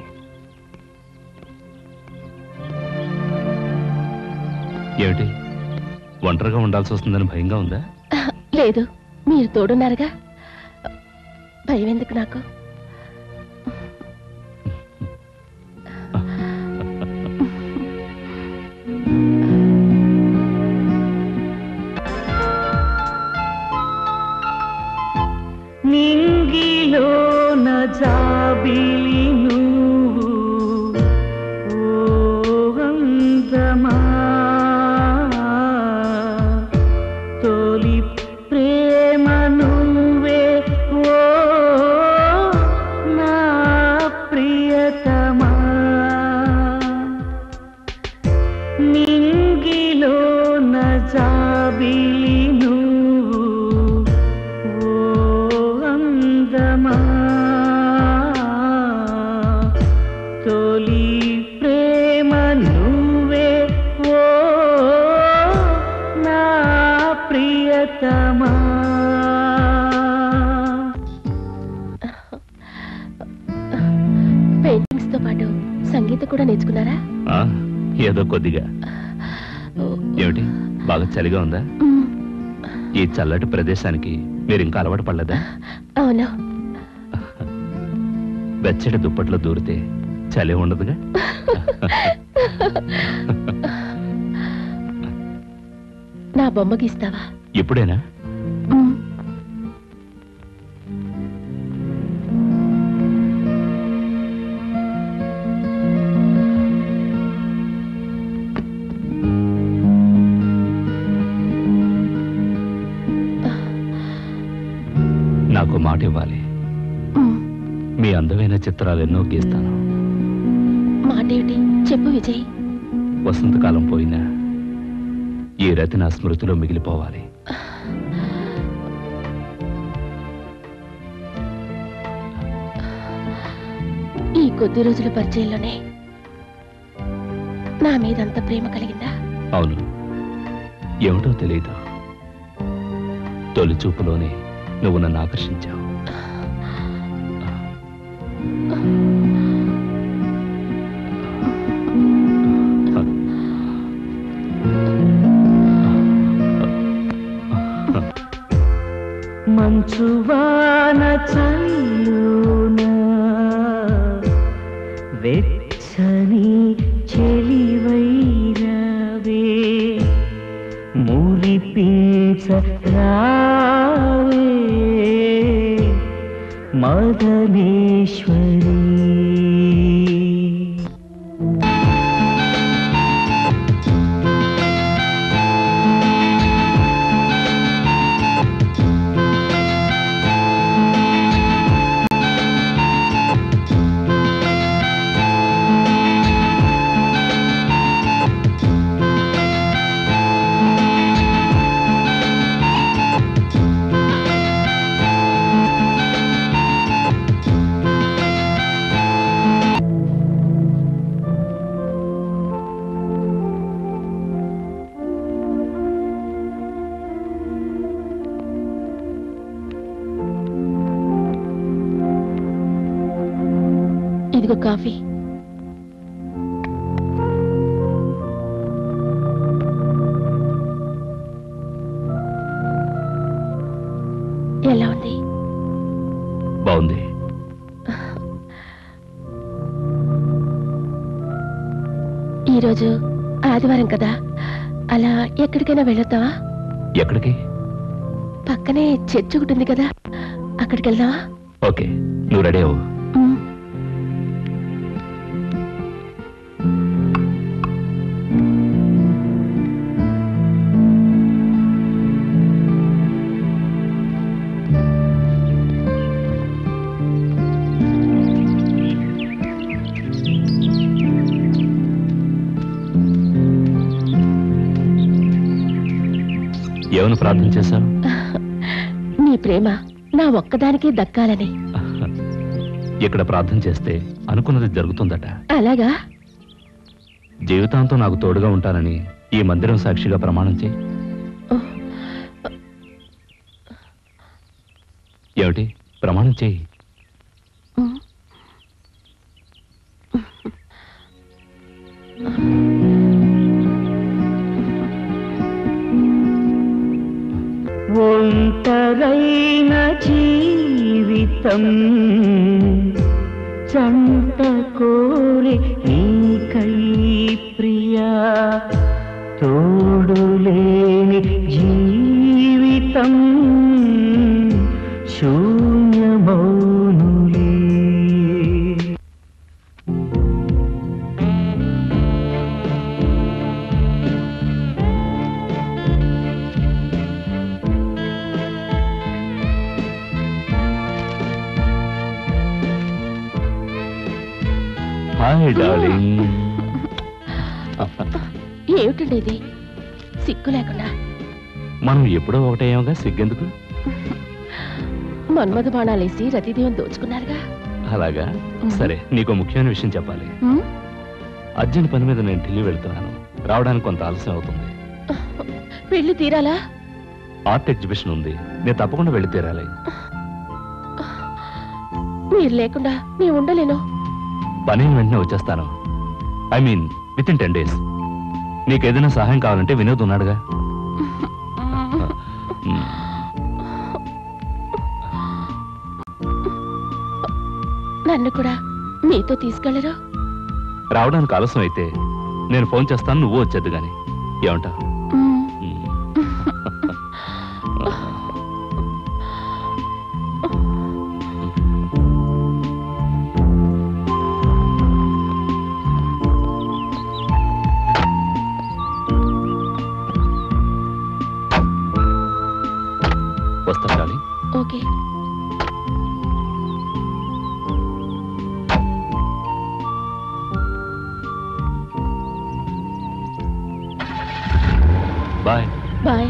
ఏమిటి ఒంటరిగా ఉండాల్సి వస్తుందని భయంగా ఉందా లేదు మీరు తోడున్నారుగా భయం ఎందుకు నాకు నింగిలోన జాబిలి నువ్వు ఓ అందమా తొలి ప్రేమ నువ్వే ఓ నా ప్రియతమా నింగిలోన జాబిలి నువ్వు ఓ అందమా తొలి ప్రేమ నువ్వే ఓ నా ప్రియతమా పెయింటింగ్స్ తో పాటు సంగీతం కూడా నేర్చుకున్నారా ఆ, ఏదో కొద్దిగా ఏమిటి బాగా చలిగా ఉందా మ్, ఈ చల్లటి ప్రదేశానికి మీరు ఇంకా అలవాటు పడలేదా అవును వెచ్చటి దుప్పట్లో దూరితే చలి ఉండదుగా నా బొమ్మకి ఇస్తావా ఇప్పుడేనా మ్, నాకు మాట ఇవ్వాలి మ్. మీ అందమైన చిత్రాలు ఎన్నో గీస్తాను మాటేమిటి చెప్పు విజయ్ వసంతకాలం పోయినా ఈ రతి నా స్మృతిలో మిగిలిపోవాలి ఈ కొద్ది రోజుల పరిచయంలోనే నా మీద అంత ప్రేమ కలిగిందా అవును ఏమిటో తెలియదు తొలి చూపులోనే నువ్వు నన్ను ఆకర్షించావు మంచువాన చల్లున వెచ్చని చెలివైరవే మురిపించ రావే మదనేశ్వరి ఇదిగో కాఫీ ఎలా ఉంది బాగుంది ఈరోజు ఆదివారం కదా అలా ఎక్కడికైనా వెళ్ళొద్దావా ఎక్కడికి పక్కనే చర్చ్ ఒకటి ఉంది కదా అక్కడికి వెళ్దావా ఓకే నువ్వు రెడీ అవ్వు మ్. ఏమని ప్రార్థన చేశావు నీ ప్రేమ నా ఒక్కదానికే దక్కాలని ఇక్కడ ప్రార్థన చేస్తే అనుకున్నది జరుగుతుందట అలాగా జీవితాంతం నాకు తోడుగా ఉంటానని ఈ మందిరం సాక్షిగా ప్రమాణం చేయి ఓహ్. ఏమిటి ప్రమాణం చేయి మ్. ఒంటరైన జీవితం చంట కోరి నీకై ప్రియా తోడులేని జీవితం శూన్యమౌనులే హాయ్ డార్లింగ్ ఏమిటండి ఇది సిగ్గు లేకుండా మనం ఎప్పుడో ఒకటేయోగా సిగ్గెందుకు మన్మధ బాణాలేసి రతిదేవం దోచుకున్నారుగా అలాగా సరే నీకు ముఖ్యమైన విషయం చెప్పాలి మ్? అర్జెంట్ పని మీద నేను ఢిల్లీ వెళ్తున్నాను రావడానికి కొంత ఆలస్యం అవుతుంది పెళ్లి తీరాలా ఆర్ట్ ఎగ్జిబిషన్ ఉంది నేను తప్పకుండా వెళ్ళి తీరాలి మీరు లేకుండా నేను ఉండలేను పని అయిన వెంటనే వచ్చేస్తాను I mean within ten days నీకు ఏదైనా సహాయం కావాలంటే వినోద్ ఉన్నాడుగా మ్మ్. నన్ను కూడా మీతో తీసుకెళ్లరు రావడానికి ఆలస్యం అయితే నేను ఫోన్ చేస్తాను నువ్వు వచ్చేద్దు గాని ఏమంటావు మ్మ్. మ్మ్. వస్తాను డార్లింగ్ ఓకే బాయ్ బాయ్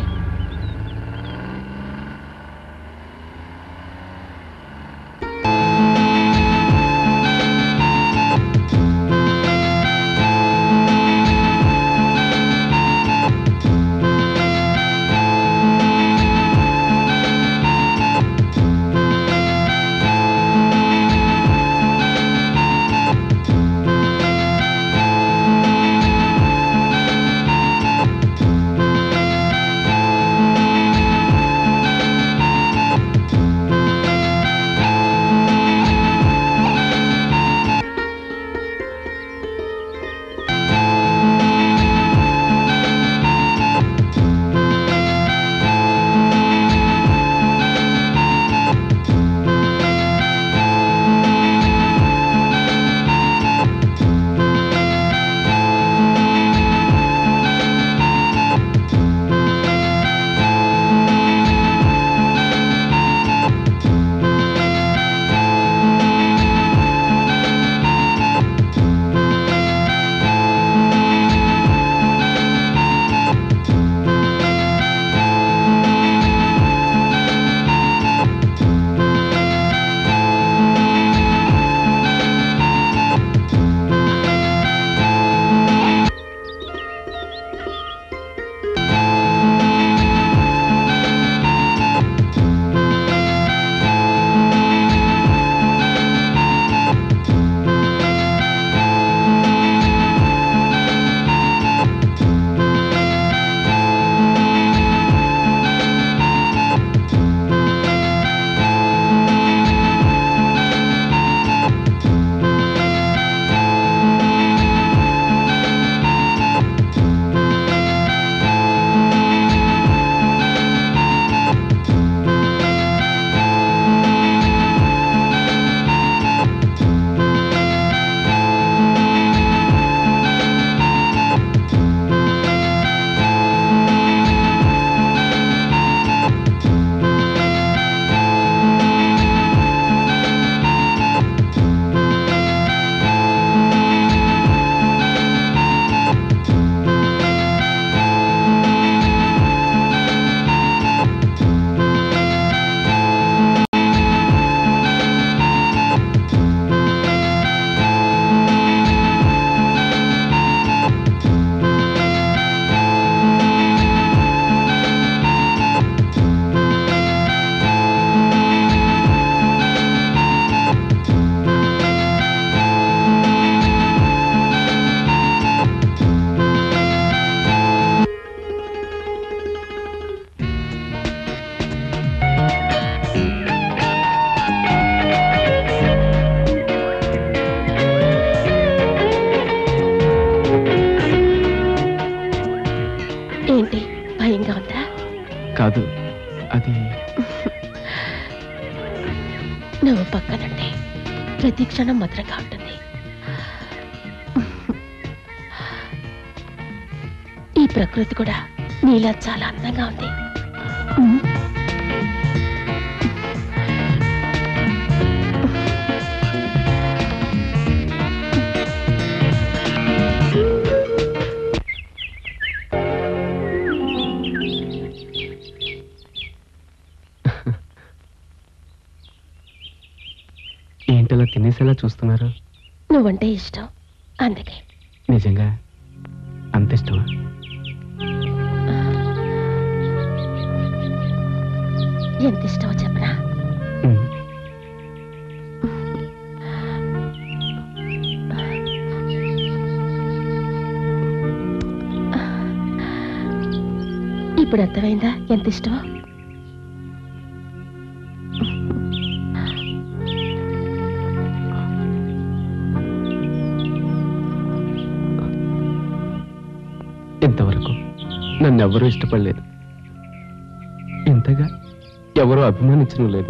ఏంటి భయంగా ఉందా కాదు అది నువ్వు పక్కనుంటే ప్రతి క్షణం మధురంగా ఉంటుంది ఈ ప్రకృతి కూడా నీలా చాలా అందంగా ఉంది ఏంటలా తినేసేలా చూస్తున్నారు నువ్వంటే ఇష్టం అందుకే నిజంగా అంత ఇష్టమా ఎంత ఇష్టమో చెప్పనా ఉమ్. ఇప్పుడు అర్థమైందా ఎంత ఇష్టమో ఇంతవరకు నన్ను ఎవరూ ఇష్టపడలేదు ఇంతగా ఎవరూ అభిమానించడం లేదు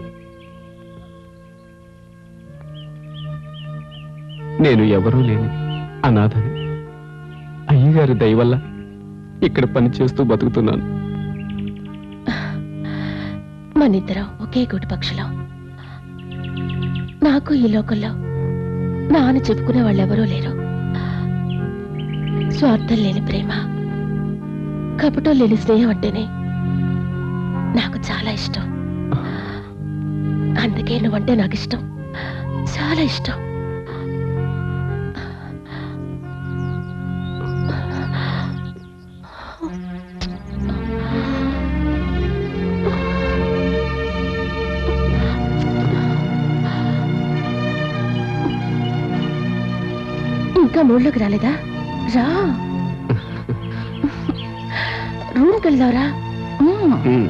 నేను ఎవరూ లేని అనాథని అయ్యగారి దయ వల్ల ఇక్కడ పని చేస్తూ బతుకుతున్నాను మనిద్దరం ఒకే గూటి పక్షులం నాకు ఈ లోకంలో నా అని చెప్పుకునే వాళ్ళెవరూ లేరు స్వార్థం లేని ప్రేమ కపటం లేని స్నేహం అంటేనే నాకు చాలా ఇష్టం అందుకే నువ్వంటే నాకు ఇష్టం చాలా ఇష్టం ఇంకా మూడ్లోకి రాలేదా రా రూమ్కి వెళ్దావరా ఉమ్.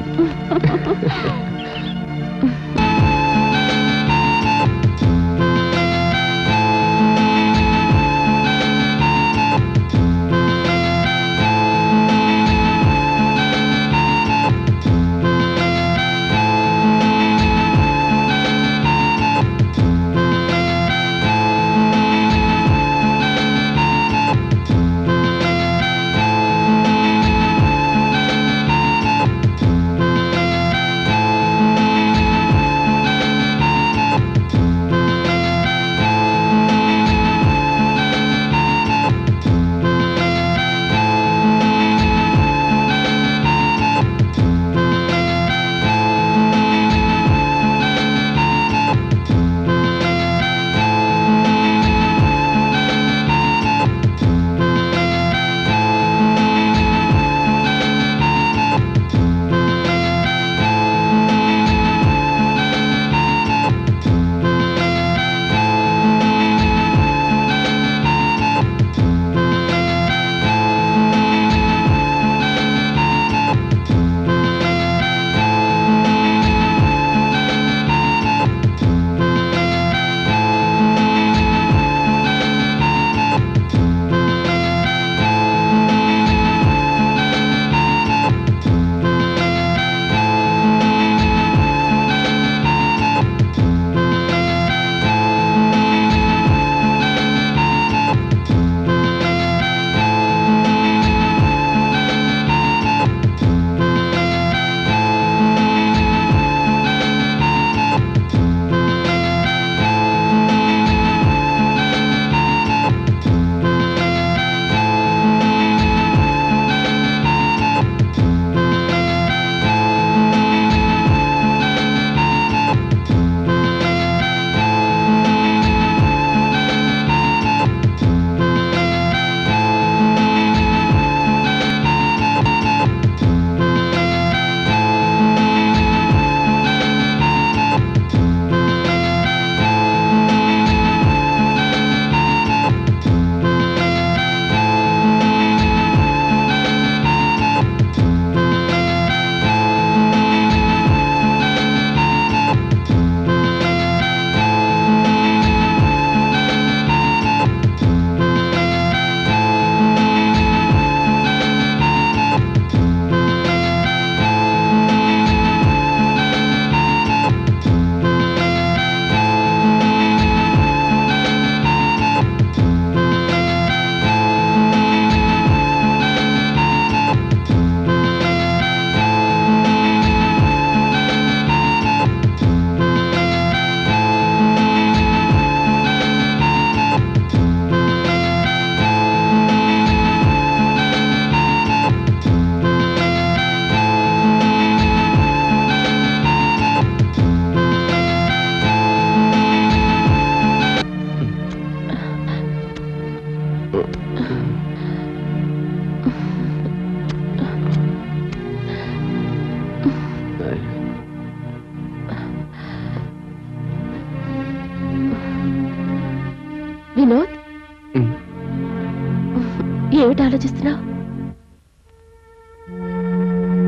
వినోద్ ఉమ్. ఏమిటి ఆలోచిస్తున్నావు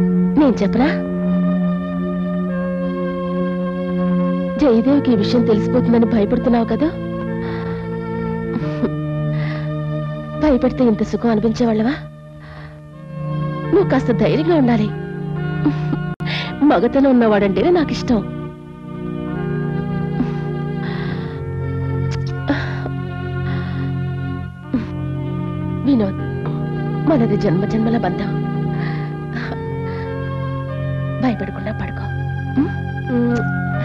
నేను చెప్పనా జయదేవ్కి ఈ విషయం తెలిసిపోతుందని భయపడుతున్నావు కదా భయపెడితే ఇంత సుఖం అనిపించేవాళ్ళవా నువ్వు కాస్త ధైర్యంగా ఉండాలి మగతలో ఉన్నవాడంటేనే నాకు ఇష్టం వినోద్ మనది జన్మ జన్మల బంధం భయపడకుండా పడుకో ఉమ్.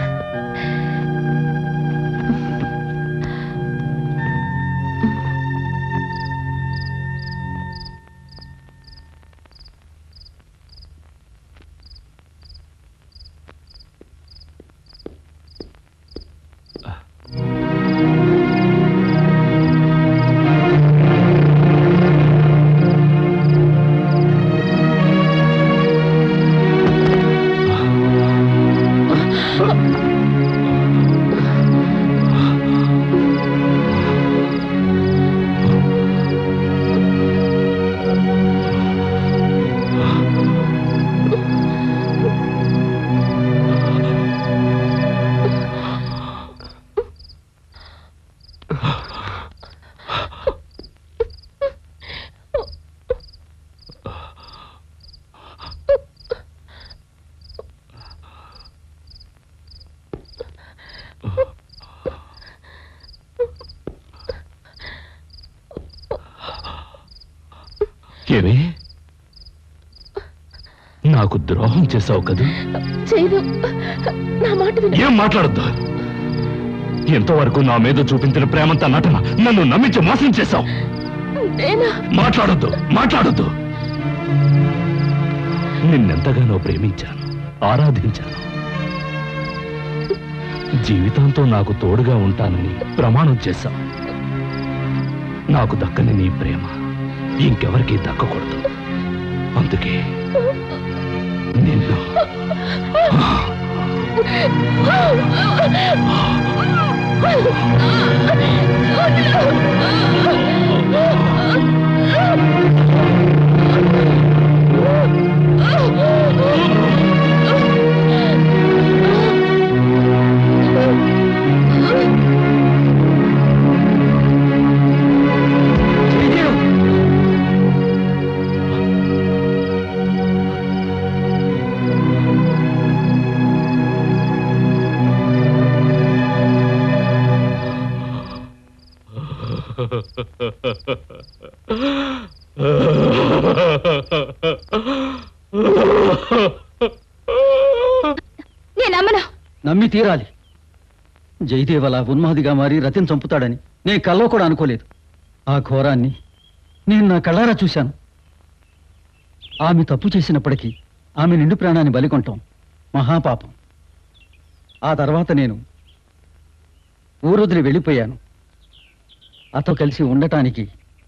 ఏమి నాకు ద్రోహం చేశావు కదూ చేయదు నా మాట విను ఏం మాట్లాడద్దు ఎంతవరకు నా మీద చూపించిన ప్రేమంతా నటన నన్ను నమ్మించి మోసం చేశావు నేనా మాట్లాడొద్దు మాట్లాడొద్దు నిన్నెంతగానో ప్రేమించాను ఆరాధించాను జీవితాంతం నాకు తోడుగా ఉంటానని ప్రమాణం చేశావు నాకు దక్కని నీ ప్రేమ ఇంకెవరికీ దక్కకూడదు అందుకే నిన్ను నేను నమ్మను నమ్మి తీరాలి జయదేవ్ అలా ఉన్మాదిగా మారి రతిని చంపుతాడని నేను కల్లో కూడా అనుకోలేదు ఆ ఘోరాన్ని నేను నా కళ్ళారా చూశాను ఆమె తప్పు చేసినప్పటికీ ఆమె నిండు ప్రాణాన్ని బలికొంటాం మహాపాపం ఆ తర్వాత నేను ఊరొదిలి వెళ్ళిపోయాను అతను కలిసి ఉండటానికి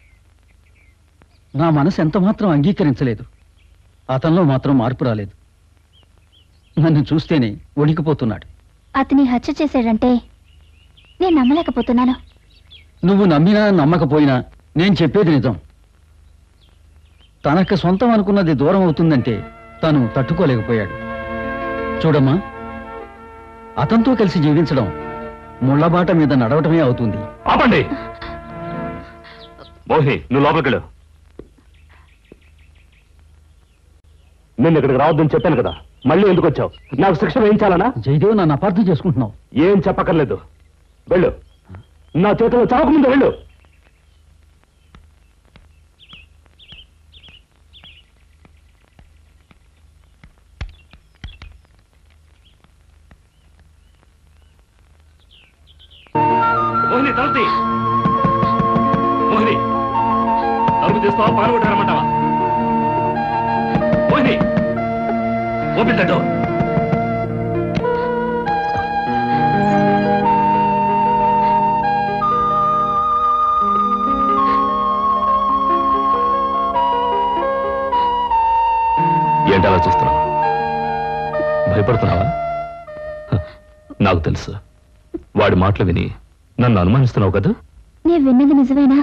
నా మనసు ఎంత మాత్రం అంగీకరించలేదు అతనిలో మాత్రం మార్పు రాలేదు నన్ను చూస్తేనే వణికిపోతున్నాడు అతని హత్య చేశాడంటే నేను నమ్మలేకపోతున్నాను నువ్వు నమ్మినా నమ్మకపోయినా నేను చెప్పేది నిజం తనకు సొంతం అనుకున్నది దూరం అవుతుందంటే తను తట్టుకోలేకపోయాడు చూడమ్మా అతనితో కలిసి జీవించడం ముళ్ళబాట మీద నడవటమే అవుతుంది ఆపండి మోహిని నువ్వు లోపలికి వెళ్ళు నిన్ను ఇక్కడికి రావద్దని చెప్పాను కదా మళ్ళీ ఎందుకు వచ్చావు నాకు శిక్ష వేయించాలనా జయదేవ్ నన్ను అపార్థం చేసుకుంటున్నావు ఏం చెప్పక్కర్లేదు వెళ్ళు నా చేతిలో చావకముందు వెళ్ళు మోహిని తలుపు తీ. మోహిని తలుపు తీస్తావా పాలు కొట్టారమంటావా మోహిని ఓపెన్ ద డోర్ ఏంటి అలా చూస్తున్నావు భయపడుతున్నావా హ, నాకు తెలుసు వాడి మాటలు విని నన్ను అనుమానిస్తున్నావు కదా నేను విన్నది నిజమేనా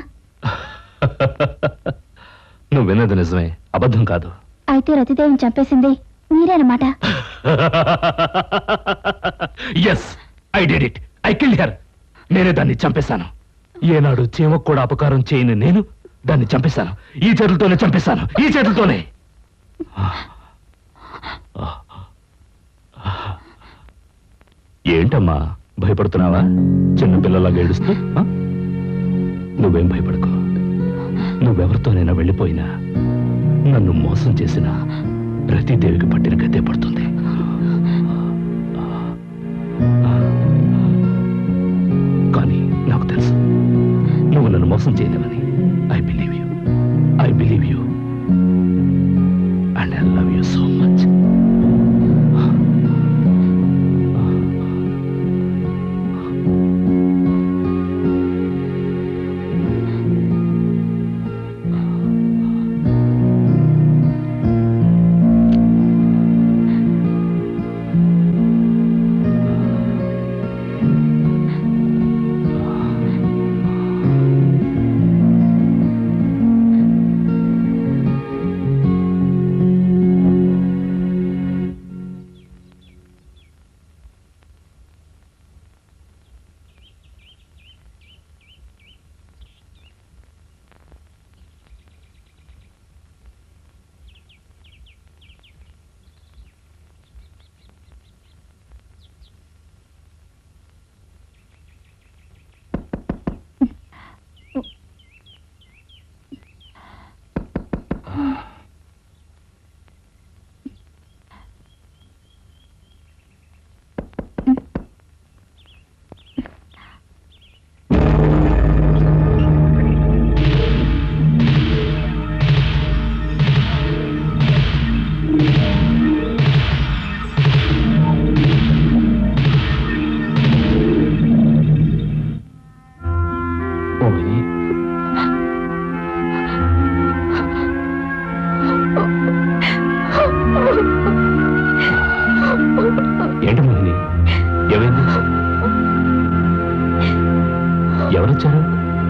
నువ్వు విన్నది నిజమే అబద్ధం కాదు అయితే రతిదేవిని చంపేసింది మీ మీరే అన్నమాట yes I did it I kill her నేనే దాన్ని చంపేశాను ఏనాడు చీమకు కూడా అపకారం చేయని నేను దాన్ని చంపేశాను ఈ చేతులతోనే చంపేశాను ఈ చేతులతోనే ఏంటమ్మా భయపడుతున్నావా చిన్న పిల్లలాగా ఏడుస్తూ ఆ? నువ్వేం భయపడకు నువ్వెవరితోనైనా వెళ్ళిపోయినా నన్ను మోసం చేసిన ప్రతిదేవికి పట్టిన గతే పడుతుంది కానీ నాకు తెలుసు నువ్వు నన్ను మోసం చేయలేవని I believe you I believe you and I love you so much Mohini ఏంటి మోహిని ఏమైంది ఎవరొచ్చారు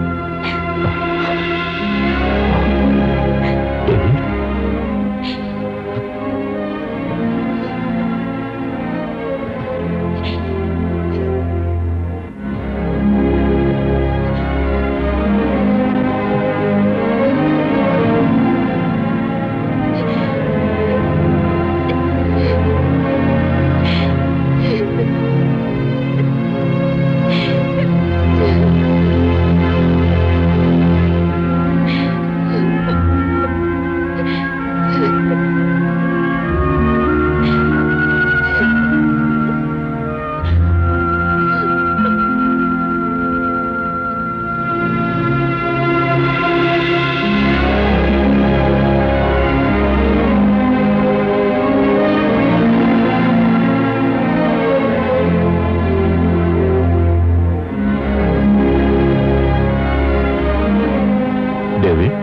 డేవిడ్? డేవిడ్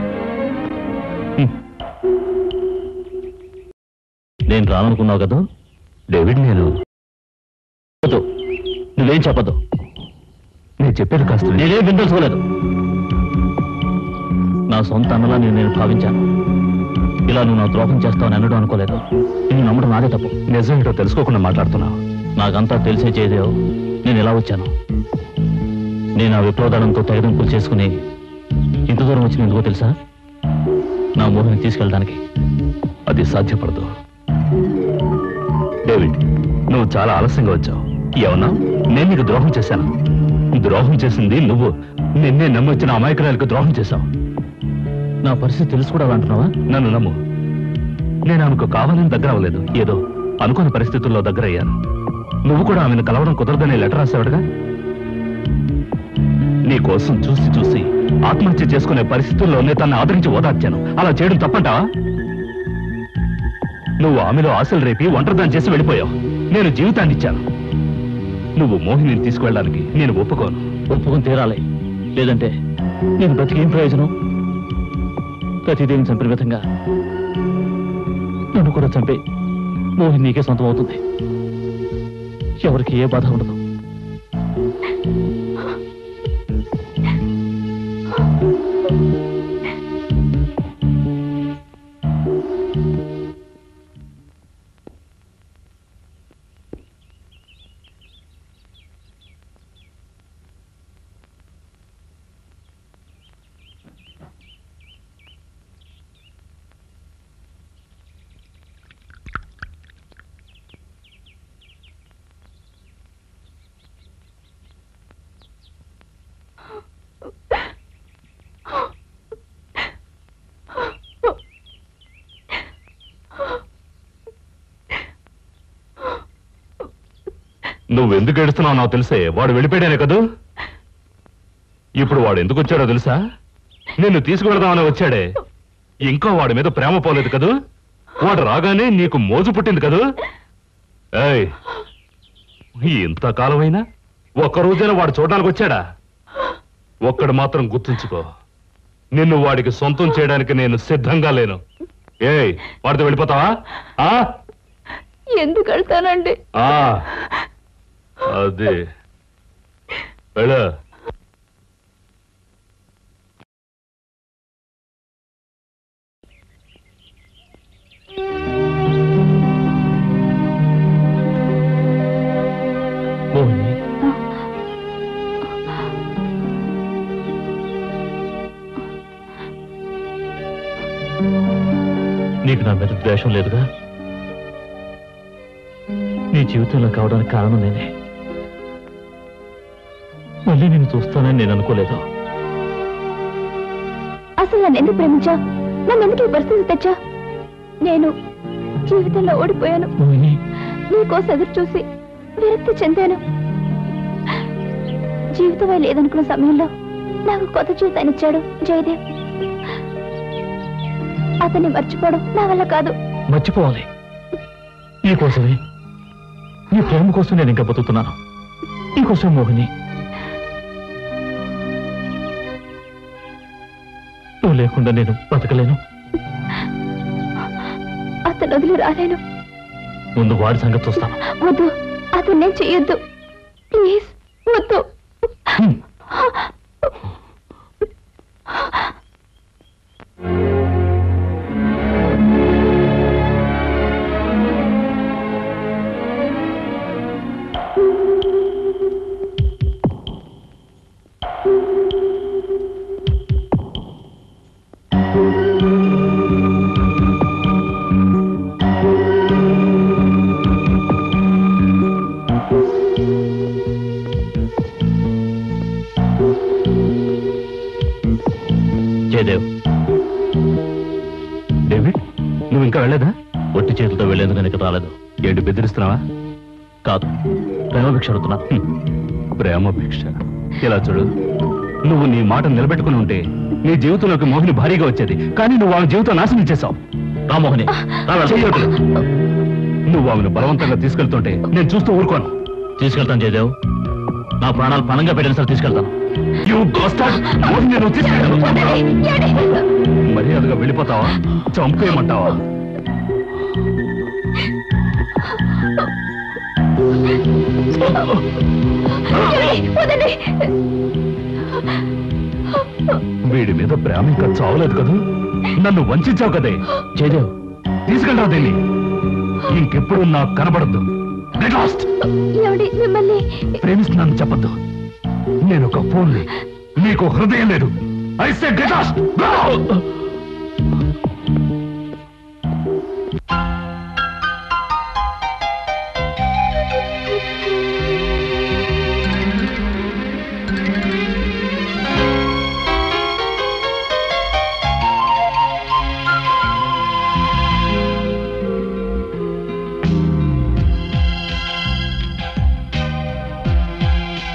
నేను రాననుకున్నావు కదా డేవిడ్ నేను వద్దు. నువ్వేం చెప్పదు నేను చెప్పేది కాస్త విను. నేనేం విందలుచుకోలేదు నా సొంత అన్నలా నేను నేను భావించాను ఇలా నువ్వు నా ద్రోహం చేస్తావని అనడం అనుకోలేదు నేను నమ్మడం నాదే తప్పు నిజం ఏంటో తెలుసుకోకుండా మాట్లాడుతున్నావు నాకంతా తెలిసే చేయదేవు నేను ఎలా వచ్చాను నేను ఆ విప్లవదళంతో తెగదింపులు చేసుకుని ఇంత దూరం వచ్చిన ఎందుకో తెలుసా నా మోహిని తీసుకెళ్ళడానికి అది సాధ్యపడదు డేవిడ్ నువ్వు చాలా ఆలస్యంగా వచ్చావు ఏమన్నా నేను నీకు ద్రోహం చేశాను ద్రోహం చేసింది నువ్వు నిన్నే నమ్మొచ్చిన అమాయకురాలకు ద్రోహం చేశావు నా పరిస్థితి తెలుసు కూడా అంటున్నావా నన్ను నమ్ము నేను ఆమెకు కావాలని దగ్గర అవ్వలేదు ఏదో అనుకోని పరిస్థితుల్లో దగ్గర అయ్యాను నువ్వు కూడా ఆమెను కలవడం కుదరదనే లెటర్ రాసావుడుగా నీ కోసం చూసి చూసి ఆత్మహత్య చేసుకునే పరిస్థితుల్లోనే తన్ని ఆదరించి ఓదార్చాను అలా చేయడం తప్పంటావా నువ్వు ఆమెలో ఆశలు రేపి ఒంటరిదాన్ని చేసి వెళ్ళిపోయావు నేను జీవితాన్ని ఇచ్చాను నువ్వు మోహిని తీసుకువెళ్ళడానికి నేను ఒప్పుకోను ఒప్పుకొని తీరాలి లేదంటే నేను బ్రతికేం ప్రయోజనం ప్రతిదేవిని చంపిన విధంగా నన్ను కూడా చంపే మోహిని నీకే సొంతం అవుతుంది ఎవరికి ఏ బాధ ఉండదు నువ్వెందుకు ఏడుస్తున్నావు నాకు తెలిసే వాడు వెళ్ళిపోయాడే కదూ ఇప్పుడు వాడు ఎందుకు వచ్చాడో తెలుసా నిన్ను తీసుకువెడదామని వచ్చాడే ఇంకా వాడి మీద ప్రేమ పోలేదు కదూ వాడు రాగానే నీకు మోజు పుట్టింది కదూ ఏయ్ ఇంతకాలమైనా ఒక్క రోజైనా వాడు చూడడానికి వచ్చాడా ఒక్కడు మాత్రం గుర్తుంచుకో నిన్ను వాడికి సొంతం చేయడానికి నేను సిద్ధంగా లేను ఏయ్ వాడితో వెళ్ళిపోతావా ఆ ఎందుకు వెళ్తానండి ఆ అదే వెళ్ళ మోహిని నీకు నా మీద ద్వేషం లేదుగా నీ జీవితంలో కావడానికి కారణం నేనే మళ్ళీ నేను చూస్తానని నేను అనుకోలేదు అసలు నన్ను ఎందుకు ప్రేమించా నన్ను ఎందుకు ఈ పరిస్థితి తెచ్చా నేను జీవితంలో ఓడిపోయాను మోహిని నీకోసం ఎదురు చూసి విరక్తి చెందాను జీవితమే లేదనుకున్న సమయంలో నాకు కొత్త జీవితాన్ని ఇచ్చాడు జయదేవ్ అతన్ని మర్చిపోవడం నా వల్ల కాదు మర్చిపోవాలి నీ కోసమే నీ ప్రేమ కోసం నేను ఇంకా బతుకుతున్నాను నీకోసం మోహిని నువ్వు లేకుండా నేను బతకలేను అతను వదిలి రాలేను ముందు వాడి సంగతి చూస్తాను వద్దు అతను నేను చెయ్యొద్దు ప్లీజ్ వద్దు హ్మ్. జయదేవ్ డేవిడ్ నువ్వు ఇంకా వెళ్ళలేదా ఒట్టి చేతులతో వెళ్లేందుకు నేను ఇక్కడ రాలేదు ఏంటి బెదిరిస్తున్నావా కాదు ప్రేమభిక్ష అడుగుతున్నా హ్మ్. ప్రేమ భిక్ష ఇలా చూడు నువ్వు నీ మాట నిలబెట్టుకుని ఉంటే నీ జీవితంలోకి మోహిని భారీగా వచ్చేది కానీ నువ్వు ఆమె జీవితం నాశనం చేశావు రామోహని రా వెళ్దాం. చెయ్యొద్దు. నువ్వు ఆమెను బలవంతంగా తీసుకెళ్తుంటే నేను చూస్తూ ఊరుకోను తీసుకెళ్తాను జయదేవ్ నా ప్రాణాలు పణంగా పెట్టిన సరే తీసుకెళ్తాను You bastard! మోహిని నువ్వు తీసుకెళ్ళు. మర్యాదగా వెళ్ళిపోతావా చంపేయమంటావా వీడి మీద ప్రేమ ఇంకా చావలేదు కదూ నన్ను వంచావు కదే జయదేవ్ తీసుకెళ్ళరా దీన్ని ఇంకెప్పుడు నాకు కనబడద్దు Get lost! ఏమిటి మిమ్మల్ని ప్రేమిస్తున్నాను చెప్పద్దు నేను ఒక ఫోన్ని నీకు హృదయం లేదు ఐ సే గెట్ లాస్ట్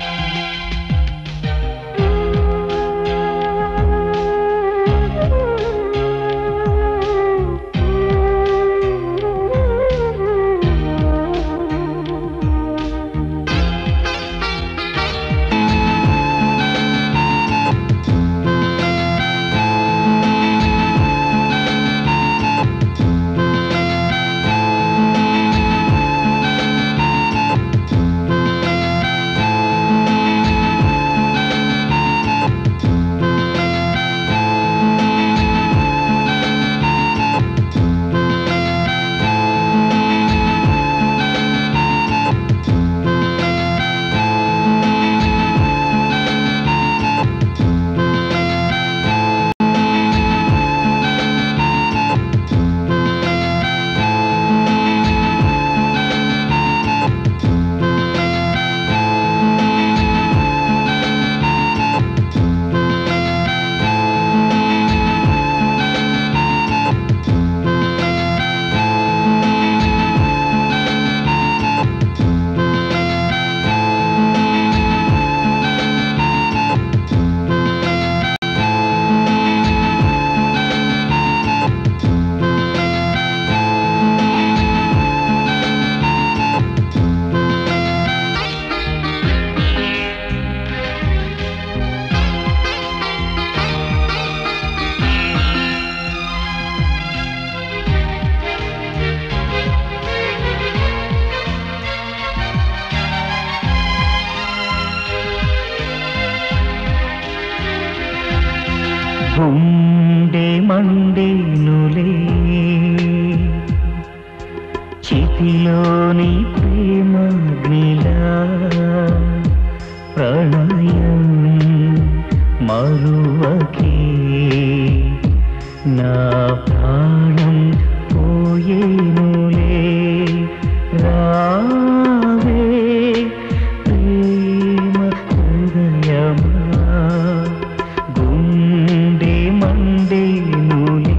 ఆ గుండె మండేనులే చితిలోని ప్రేమగ్నిలా ప్రణయం మరువకే నా ప్రాణం పోయేనులే రావే ప్రేమ హృదయమా గుండె మండేనులే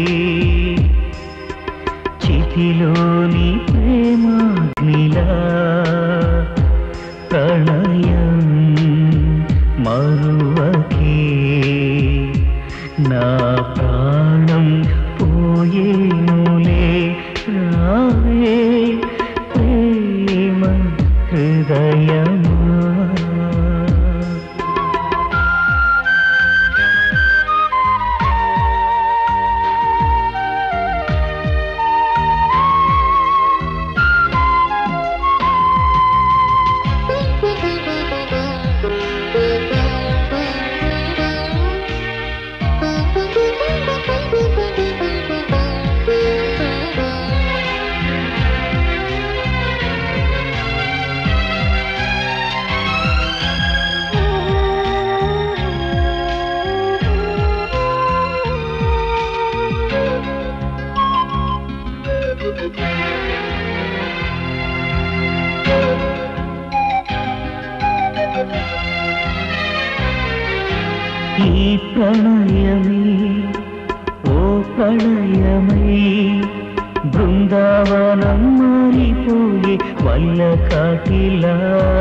చితిలోని ప్రేమాగ్నిలా ప్రణయం మరువకే నా ప్రాణం పోయేనులే రావే ప్రేమ హృదయమా ఈ ప్రణయమే ఓ ప్రణయమై బృందావనం మారిపోయే వల్ల కాటిలా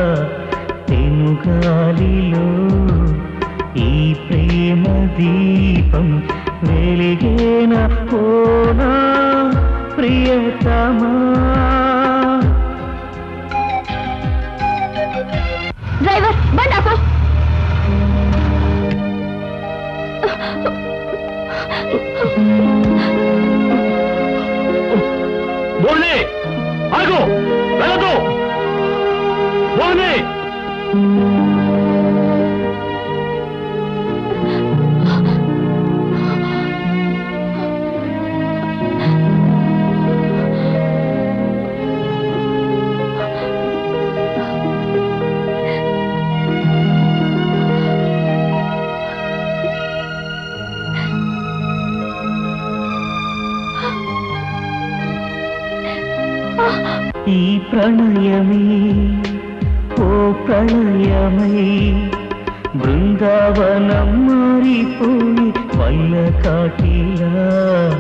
తెనుగాలిలో ఈ ప్రేమ దీపం వెలిగేన పోనా ప్రియతమా డ్రైవర్ బండి ఆపు మోహిని ఆగు వెళ్ళదు మోహిని ఈ ప్రణయమే ఓ ప్రణయమై బృందావనం మారిపోయి వల్ల కాటిలా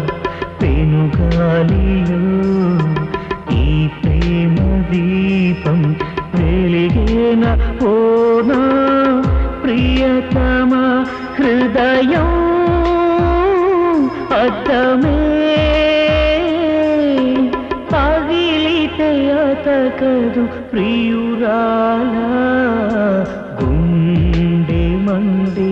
పెనుగాలిలో ఈ ప్రేమ దీపం వెలిగేన ఓనా ప్రియతమ హృదయం అర్థమే పగిలితే అతకదు ప్రియురాల గుండె మండే